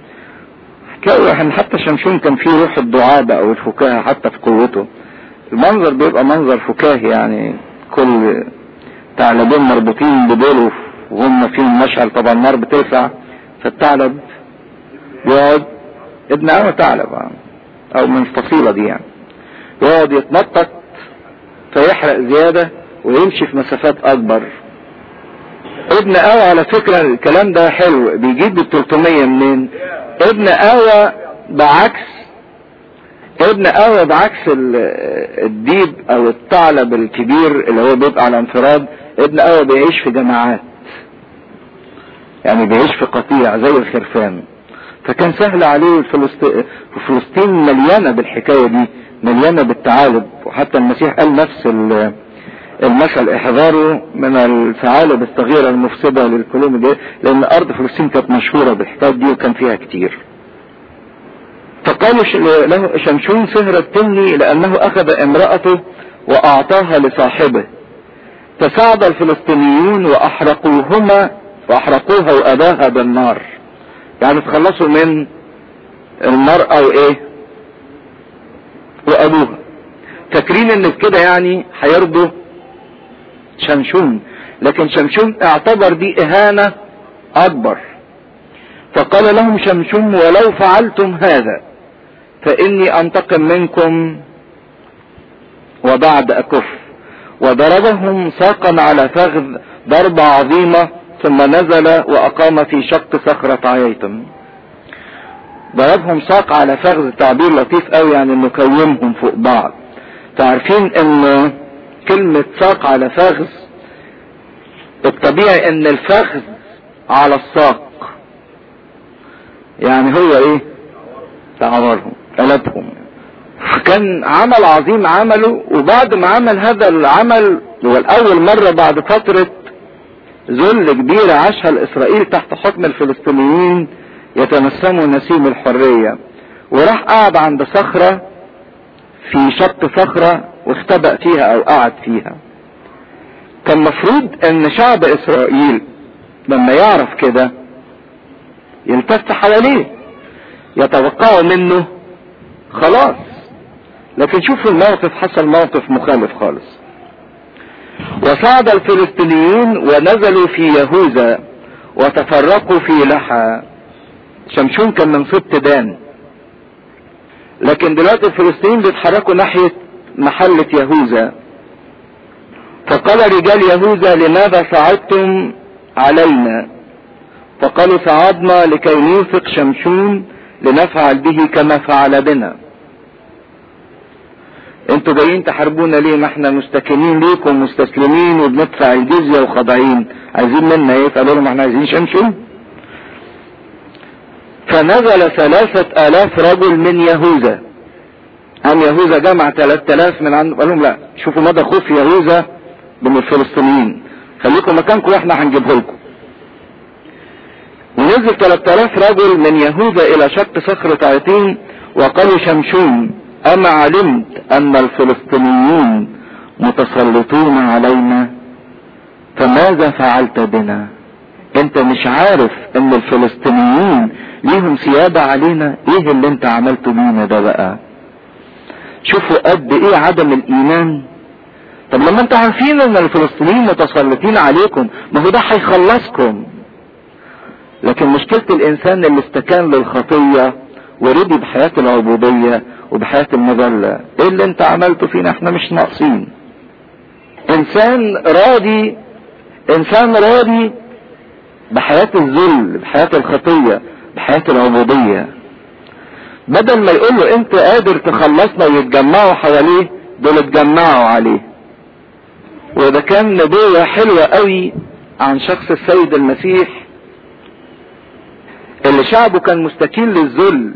حتى شمشون كان فيه روح الدعابة او الفكاهة حتى في قوته المنظر بيبقى منظر فكاهي يعني كل ثعلبين مربوطين بدوله وهم فيهم مشعل طبعا النار بتلسع فالثعلب يقعد ابن عم ثعلب او من الفصيلة دي يعني يقعد يتنطط فيحرق زيادة ويمشي في مسافات اكبر ابن اوى على فكرة الكلام ده حلو بيجيب ال 300 منين ابن اوى بعكس ابن اوى بعكس الديب او الثعلب الكبير اللي هو بيبقى على انفراد ابن اوى بيعيش في جماعات يعني بيعيش في قطيع زي الخرفان فكان سهل عليه فلسطين, فلسطين مليانة بالحكاية دي مليانة بالثعالب وحتى المسيح قال نفس المثل احذروا من الثعالب الصغيرة المفسدة للقلوب دي لان ارض فلسطين كانت مشهورة بالحكاية دي وكان فيها كتير فقالوا له شمشون سهر التني لانه اخذ امرأته واعطاها لصاحبه فساعد الفلسطينيون واحرقوهما واحرقوها واباها بالنار يعني تخلصوا من المرأة وايه وابوها فاكرين ان كده يعني هيرضوا شمشون لكن شمشون اعتبر دي اهانة اكبر فقال لهم شمشون ولو فعلتم هذا فاني انتقم منكم وبعد اكف وضربهم ساقا على فخذ ضربة عظيمة ثم نزل واقام في شق صخرة عيتم ضربهم ساق على فخذ تعبير لطيف قوي يعني انه كومهم فوق بعض تعرفين ان كلمة ساق على فخذ الطبيعي ان الفخذ على الساق يعني هو ايه تعورهم قلبهم كان عمل عظيم عمله وبعد ما عمل هذا العمل هو الاول مرة بعد فترة ذل كبيرة عاشها الاسرائيل تحت حكم الفلسطينيين يتنسموا نسيم الحرية وراح قعد عند صخرة في شط صخرة واختبأ فيها او قعد فيها كان مفروض ان شعب اسرائيل لما يعرف كده يلتف حواليه يتوقعوا منه خلاص لكن شوفوا الموقف حصل موقف مخالف خالص وصعد الفلسطينيين ونزلوا في يهوذا وتفرقوا في لحى شمشون كان من صوت دان لكن دلوقتي الفلسطينيين بيتحركوا ناحية محلة يهوذا فقال رجال يهوذا لماذا صعدتم علينا فقالوا صعدنا لكي نوثق شمشون لنفعل به كما فعل بنا انتوا جايين تحاربونا ليه ما احنا مستكنين ليكم مستسلمين وبندفع الجزية وخاضعين عايزين منا ايه فقالوا لهم احنا عايزين شمشون فنزل ثلاثة الاف رجل من يهوذا قام يهوذا جمع ثلاثة الاف من عنده قال لهم لا شوفوا مدى خوف يهوذا من الفلسطينيين خليكم مكانكم واحنا هنجيبه لكم ونزل 3000 رجل من يهوذا الى شق صخرة عيتين وقالوا شمشون اما علمت ان الفلسطينيون متسلطون علينا فماذا فعلت بنا انت مش عارف ان الفلسطينيين ليهم سيادة علينا ايه اللي انت عملته بينا ده بقى شوفوا قد ايه عدم الايمان طب لما انتوا عارفين ان الفلسطينيين متسلطين عليكم ما هو ده هيخلصكم لكن مشكلة الانسان اللي استكان للخطية ورضي بحياة العبودية وبحياة المذلة ايه اللي انت عملته فينا احنا مش ناقصين انسان راضي انسان راضي بحياة الذل بحياة الخطية بحياة العبودية بدل ما يقول له انت قادر تخلصنا ويتجمعوا حواليه دول اتجمعوا عليه وده كان نبوة حلوة قوي عن شخص السيد المسيح اللي شعبه كان مستكين للذل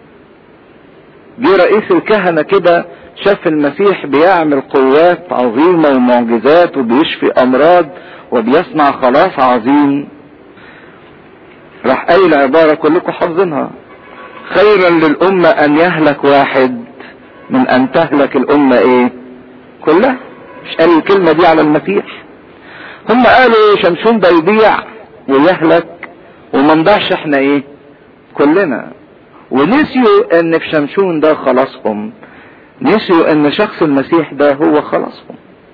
جه رئيس الكهنة كده شاف المسيح بيعمل قوات عظيمة ومعجزات وبيشفي امراض وبيصنع خلاص عظيم راح قايل عبارة كلكم حافظينها خيرا للأمة أن يهلك واحد من أن تهلك الأمة إيه؟ كلها مش قال الكلمة دي على المسيح هم قالوا شمشون ده يضيع ويهلك وما نضيعش احنا ايه؟ كلنا ونسيوا ان في شمشون ده خلاصهم نسيوا ان شخص المسيح ده هو خلاصهم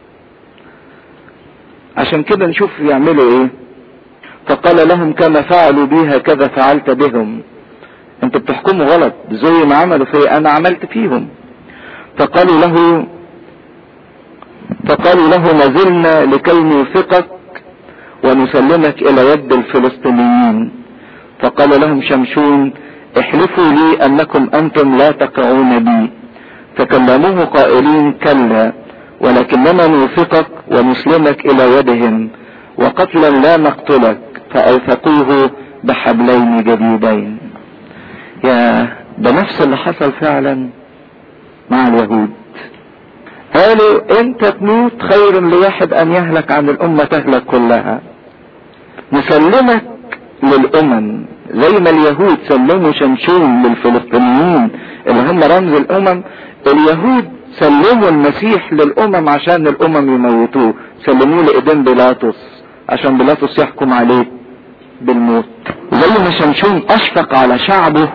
عشان كده نشوف يعملوا ايه فقال لهم كما فعلوا بي هكذا فعلت بهم انتوا بتحكموا غلط زي ما عملوا في انا عملت فيهم فقالوا له فقالوا له نزلنا لكي نوثقك ونسلمك الى يد الفلسطينيين فقال لهم شمشون احلفوا لي انكم انتم لا تقعون بي فكلموه قائلين كلا ولكننا نوثقك ونسلمك الى يدهم وقتلا لا نقتلك فاوثقوه بحبلين جديدين يا ده نفس اللي حصل فعلا مع اليهود قالوا انت تموت خير لواحد ان يهلك عن الامة تهلك كلها نسلمك للامم زي ما اليهود سلموا شمشون للفلسطينيين اللي هم رمز الامم اليهود سلموا المسيح للامم عشان الامم يموتوه سلموه لايدين بيلاطس عشان بيلاطس يحكم عليه بالموت زي ما شمشون اشفق على شعبه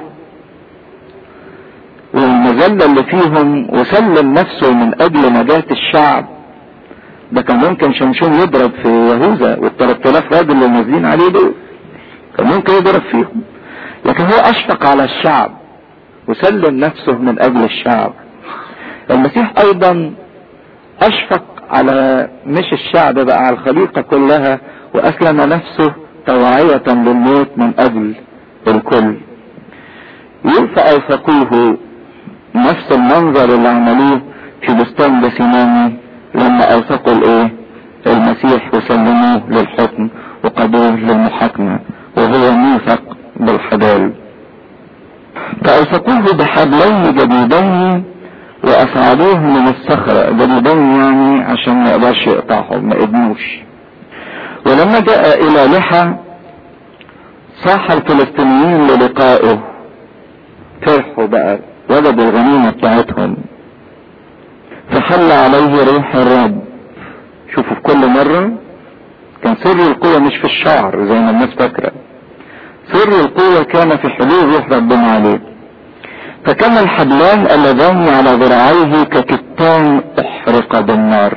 والمذلة اللي فيهم وسلم نفسه من اجل نجاة الشعب ده كان ممكن شمشون يضرب في يهوذا والثلاث الاف راجل اللي نازلين عليه دول كان ممكن يضرب فيهم لكن هو اشفق على الشعب وسلم نفسه من اجل الشعب المسيح ايضا اشفق على مش الشعب بقى على الخليقة كلها واسلم نفسه توعية للموت من اجل الكل يقول فأوثقوه نفس المنظر اللي عملوه في بستان جسيماني لما أوثقوا الإيه؟ المسيح وسلموه للحكم وقضوه للمحاكمة وهو موثق بالحبال فأوثقوه بحبلين جديدين وأصعدوه من الصخرة جديدين يعني عشان ما يقدرش يقطعهم ما قدموش ولما جاء إلى لحى صاح الفلسطينيين للقائه فرحوا بقى وجدوا الغنيمة بتاعتهم فحل عليه روح الرب شوفوا في كل مرة كان سر القوة مش في الشعر زي ما الناس فاكرة سر القوة كان في حلول روح ربنا عليه فكان الحبلان اللذان على ذراعيه ككتان احرق بالنار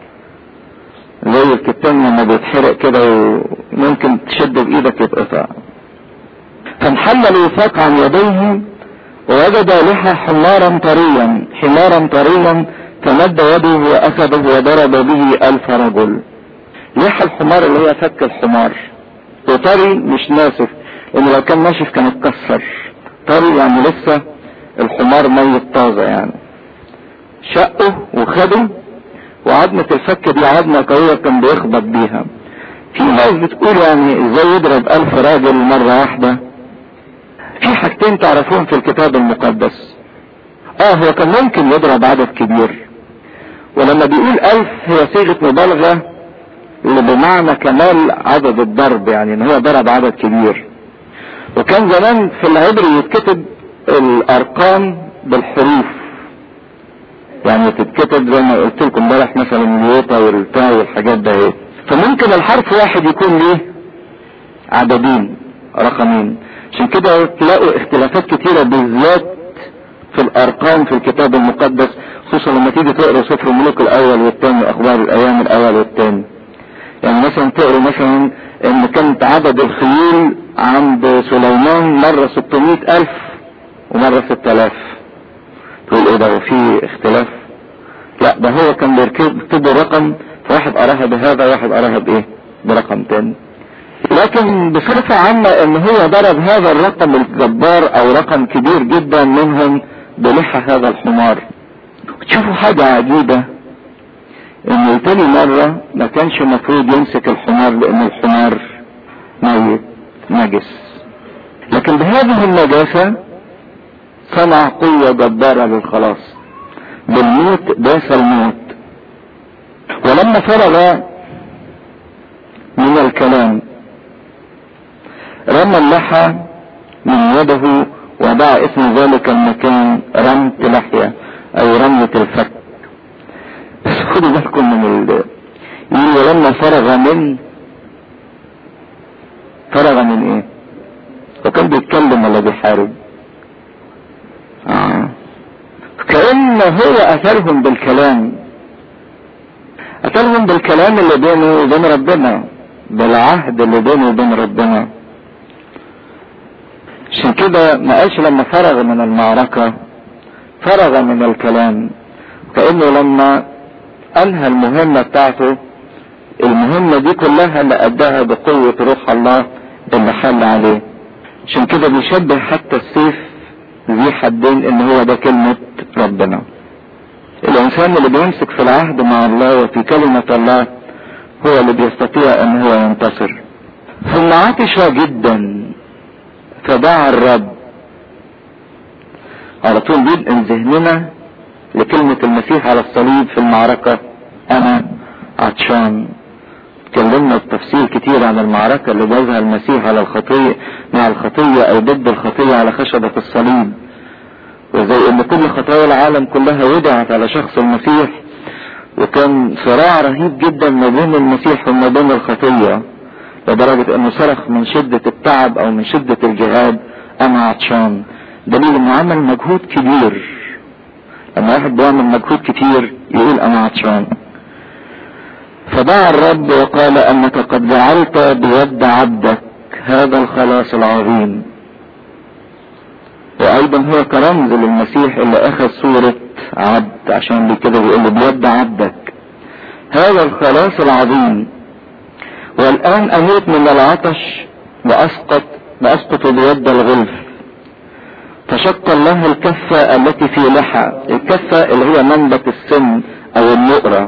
زي الكتان لما بيتحرق كده وممكن تشد بايدك يتقطع فانحل الوثاق عن يديه ووجد لحى حمارا طريا حمارا طريا فمد يده واخذه وضرب به الف رجل لحى الحمار اللي هي فك الحمار وطري مش ناشف لان لو كان ناشف كان اتكسر طري يعني لسه الحمار ميت طازة يعني شقه وخده وعظمة الفك دي عظمة قوية كان بيخبط بيها في ناس بتقول يعني ازاي يضرب الف راجل مرة واحدة في حاجتين تعرفوهم في الكتاب المقدس اه هو كان ممكن يضرب عدد كبير ولما بيقول الف هي صيغة مبالغة اللي بمعنى كمال عدد الضرب يعني ان هو ضرب عدد كبير وكان زمان في العبري يتكتب الارقام بالحروف يعني تتكتب زي ما قلت لكم امبارح مثلا اليوتا والتاء والحاجات ده ايه فممكن الحرف واحد يكون ليه عددين رقمين عشان كده تلاقوا اختلافات كتيرة بالذات في الارقام في الكتاب المقدس خصوصا لما تيجي تقرا سفر الملوك الاول والثاني اخبار الايام الاول والثاني يعني مثلا تقرا مثلا ان كانت عدد الخيول عند سليمان مرة 600 الف ومرة 6000 تقول ايه ده وفي اختلاف لا ده هو كان بيكتب رقم فواحد قراها بهذا واحد قراها بايه برقم تاني لكن بصفة عامة ان هو ضرب هذا الرقم الجبار او رقم كبير جدا منهم بلحى هذا الحمار تشوفوا حاجة عجيبة ان تاني مرة ما كانش المفروض يمسك الحمار لان الحمار ميت نجس لكن بهذه النجاسة صنع قوة جبارة للخلاص بالموت داس الموت ولما فرغ من الكلام رمى اللحى من يده ودعا اسم ذلك المكان رمت لحية او رمية الفك بس خدوا بالكم من ال يقول ولما فرغ من فرغ من ايه وكان بيتكلم ولا بيحارب آه. كأن هو أثرهم بالكلام أثرهم بالكلام اللي بينه وبين ربنا بالعهد اللي بينه وبين ربنا عشان كده ما قالش لما فرغ من المعركة فرغ من الكلام كأنه لما أنهى المهمة بتاعته المهمة دي كلها اللي أداها بقوة روح الله اللي حل عليه عشان كده بيشبه حتى السيف ذي حدين ان هو ده كلمة ربنا الانسان اللي بيمسك في العهد مع الله وفي كلمة الله هو اللي بيستطيع ان هو ينتصر ثم عطش جدا فدعا الرب على طول بيبقى ذهننا لكلمة المسيح على الصليب في المعركة انا عطشان اتكلمنا بتفصيل كتير عن المعركة اللي جازها المسيح على الخطية مع الخطية او ضد الخطية على خشبة الصليب وزي ان كل خطايا العالم كلها وضعت على شخص المسيح وكان صراع رهيب جدا ما بين المسيح وما بين الخطية لدرجة انه صرخ من شدة التعب او من شدة الجهاد انا عطشان دليل انه عمل مجهود كبير لما واحد بيعمل مجهود كتير يقول انا عطشان فدعا الرب وقال انك قد جعلت بيد عبدك هذا الخلاص العظيم وايضا هو كرمز للمسيح اللي اخذ صورة عبد عشان كده بيقول بيد عبدك هذا الخلاص العظيم والان اموت من العطش واسقط واسقط بيد الغلف فشق الله الكفة التي في لحى الكفة اللي هي منبت السن او النقرة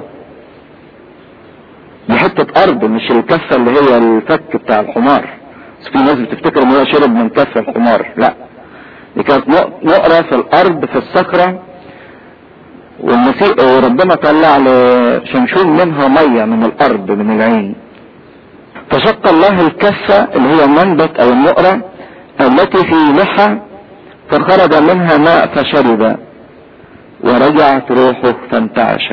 دي حتة ارض مش الكفة اللي هي الفك بتاع الحمار بس في ناس بتفتكر ان هو شرب من كف الحمار لا دي كانت نقرة في الارض في الصخرة والمسيح وربنا طلع لشمشون منها مية من الارض من العين فشق الله الكفة اللي هي المنبت او النقرة التي في لحى فخرج منها ماء فشرب ورجعت روحه فانتعش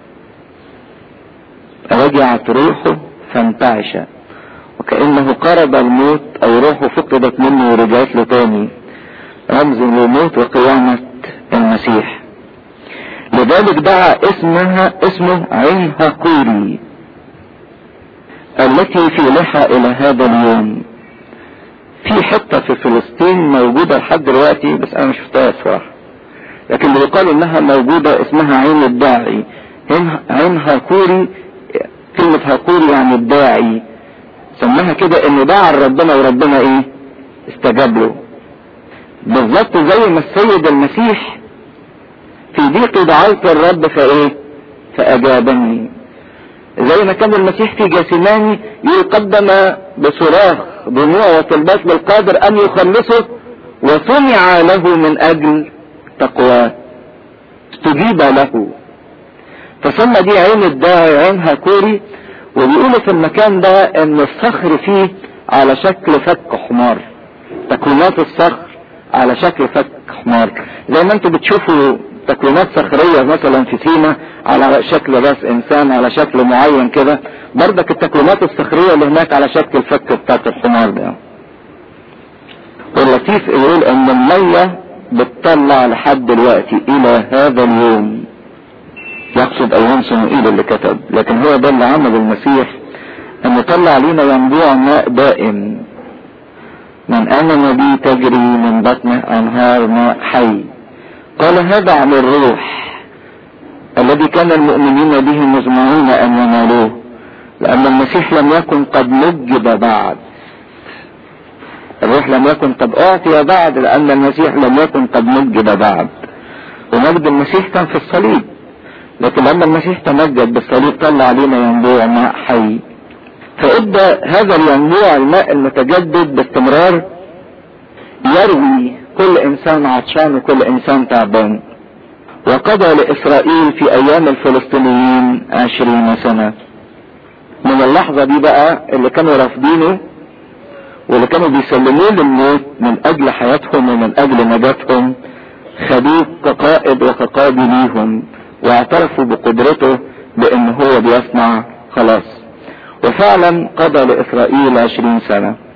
رجعت روحه فانتعش وكأنه قرب الموت او روحه فقدت منه ورجعت له تاني رمز للموت وقيامة المسيح لذلك دعا اسمها اسمه عين هقوري التي في لحى الى هذا اليوم في حتة في فلسطين موجودة لحد دلوقتي بس انا مش شفتها الصراحة لكن بيقال انها موجودة اسمها عين الداعي عين هاكوري كلمة هاكوري يعني الداعي سماها كده انه دعا ربنا وربنا ايه استجاب له بالظبط زي ما السيد المسيح في ضيق دعوت الرب فايه فاجابني زي ما كان المسيح في جاسماني يقدم بصراخ دموع وطلبات للقادر ان يخلصه وصنع له من اجل تقواه استجيب له فسمى دي عين الداعي عين هاكوري وبيقولوا في المكان ده ان الصخر فيه على شكل فك حمار تكوينات الصخر على شكل فك حمار زي ما انتم بتشوفوا تكوينات صخرية مثلا في سينا على شكل راس انسان على شكل معين كده بردك التكوينات الصخرية اللي هناك على شكل الفك بتاعت الحمار ده واللطيف يقول ان المية بتطلع لحد دلوقتي الى هذا اليوم يقصد ايام صموئيل اللي كتب لكن هو ده اللي عمل المسيح ان طلع علينا ينبوع ماء دائم من امن بي تجري من بطنه انهار ماء حي قال هذا عن الروح الذي كان المؤمنين به مزمعون ان ينالوه لان المسيح لم يكن قد مجد بعد الروح لم يكن قد اعطي بعد لان المسيح لم يكن قد مجد بعد ومجد المسيح كان في الصليب لكن لما المسيح تمجد بالصليب طلع علينا ينبوع ماء حي فادى هذا الينبوع الماء المتجدد باستمرار يروي كل انسان عطشان وكل انسان تعبان وقضى لاسرائيل في ايام الفلسطينيين عشرين سنة من اللحظة دي بقى اللي كانوا رافضينه واللي كانوا بيسلموه للموت من اجل حياتهم ومن اجل نجاتهم خدوه كقائد وكقاضي ليهم واعترفوا بقدرته بان هو بيصنع خلاص وفعلا قضى لاسرائيل عشرين سنة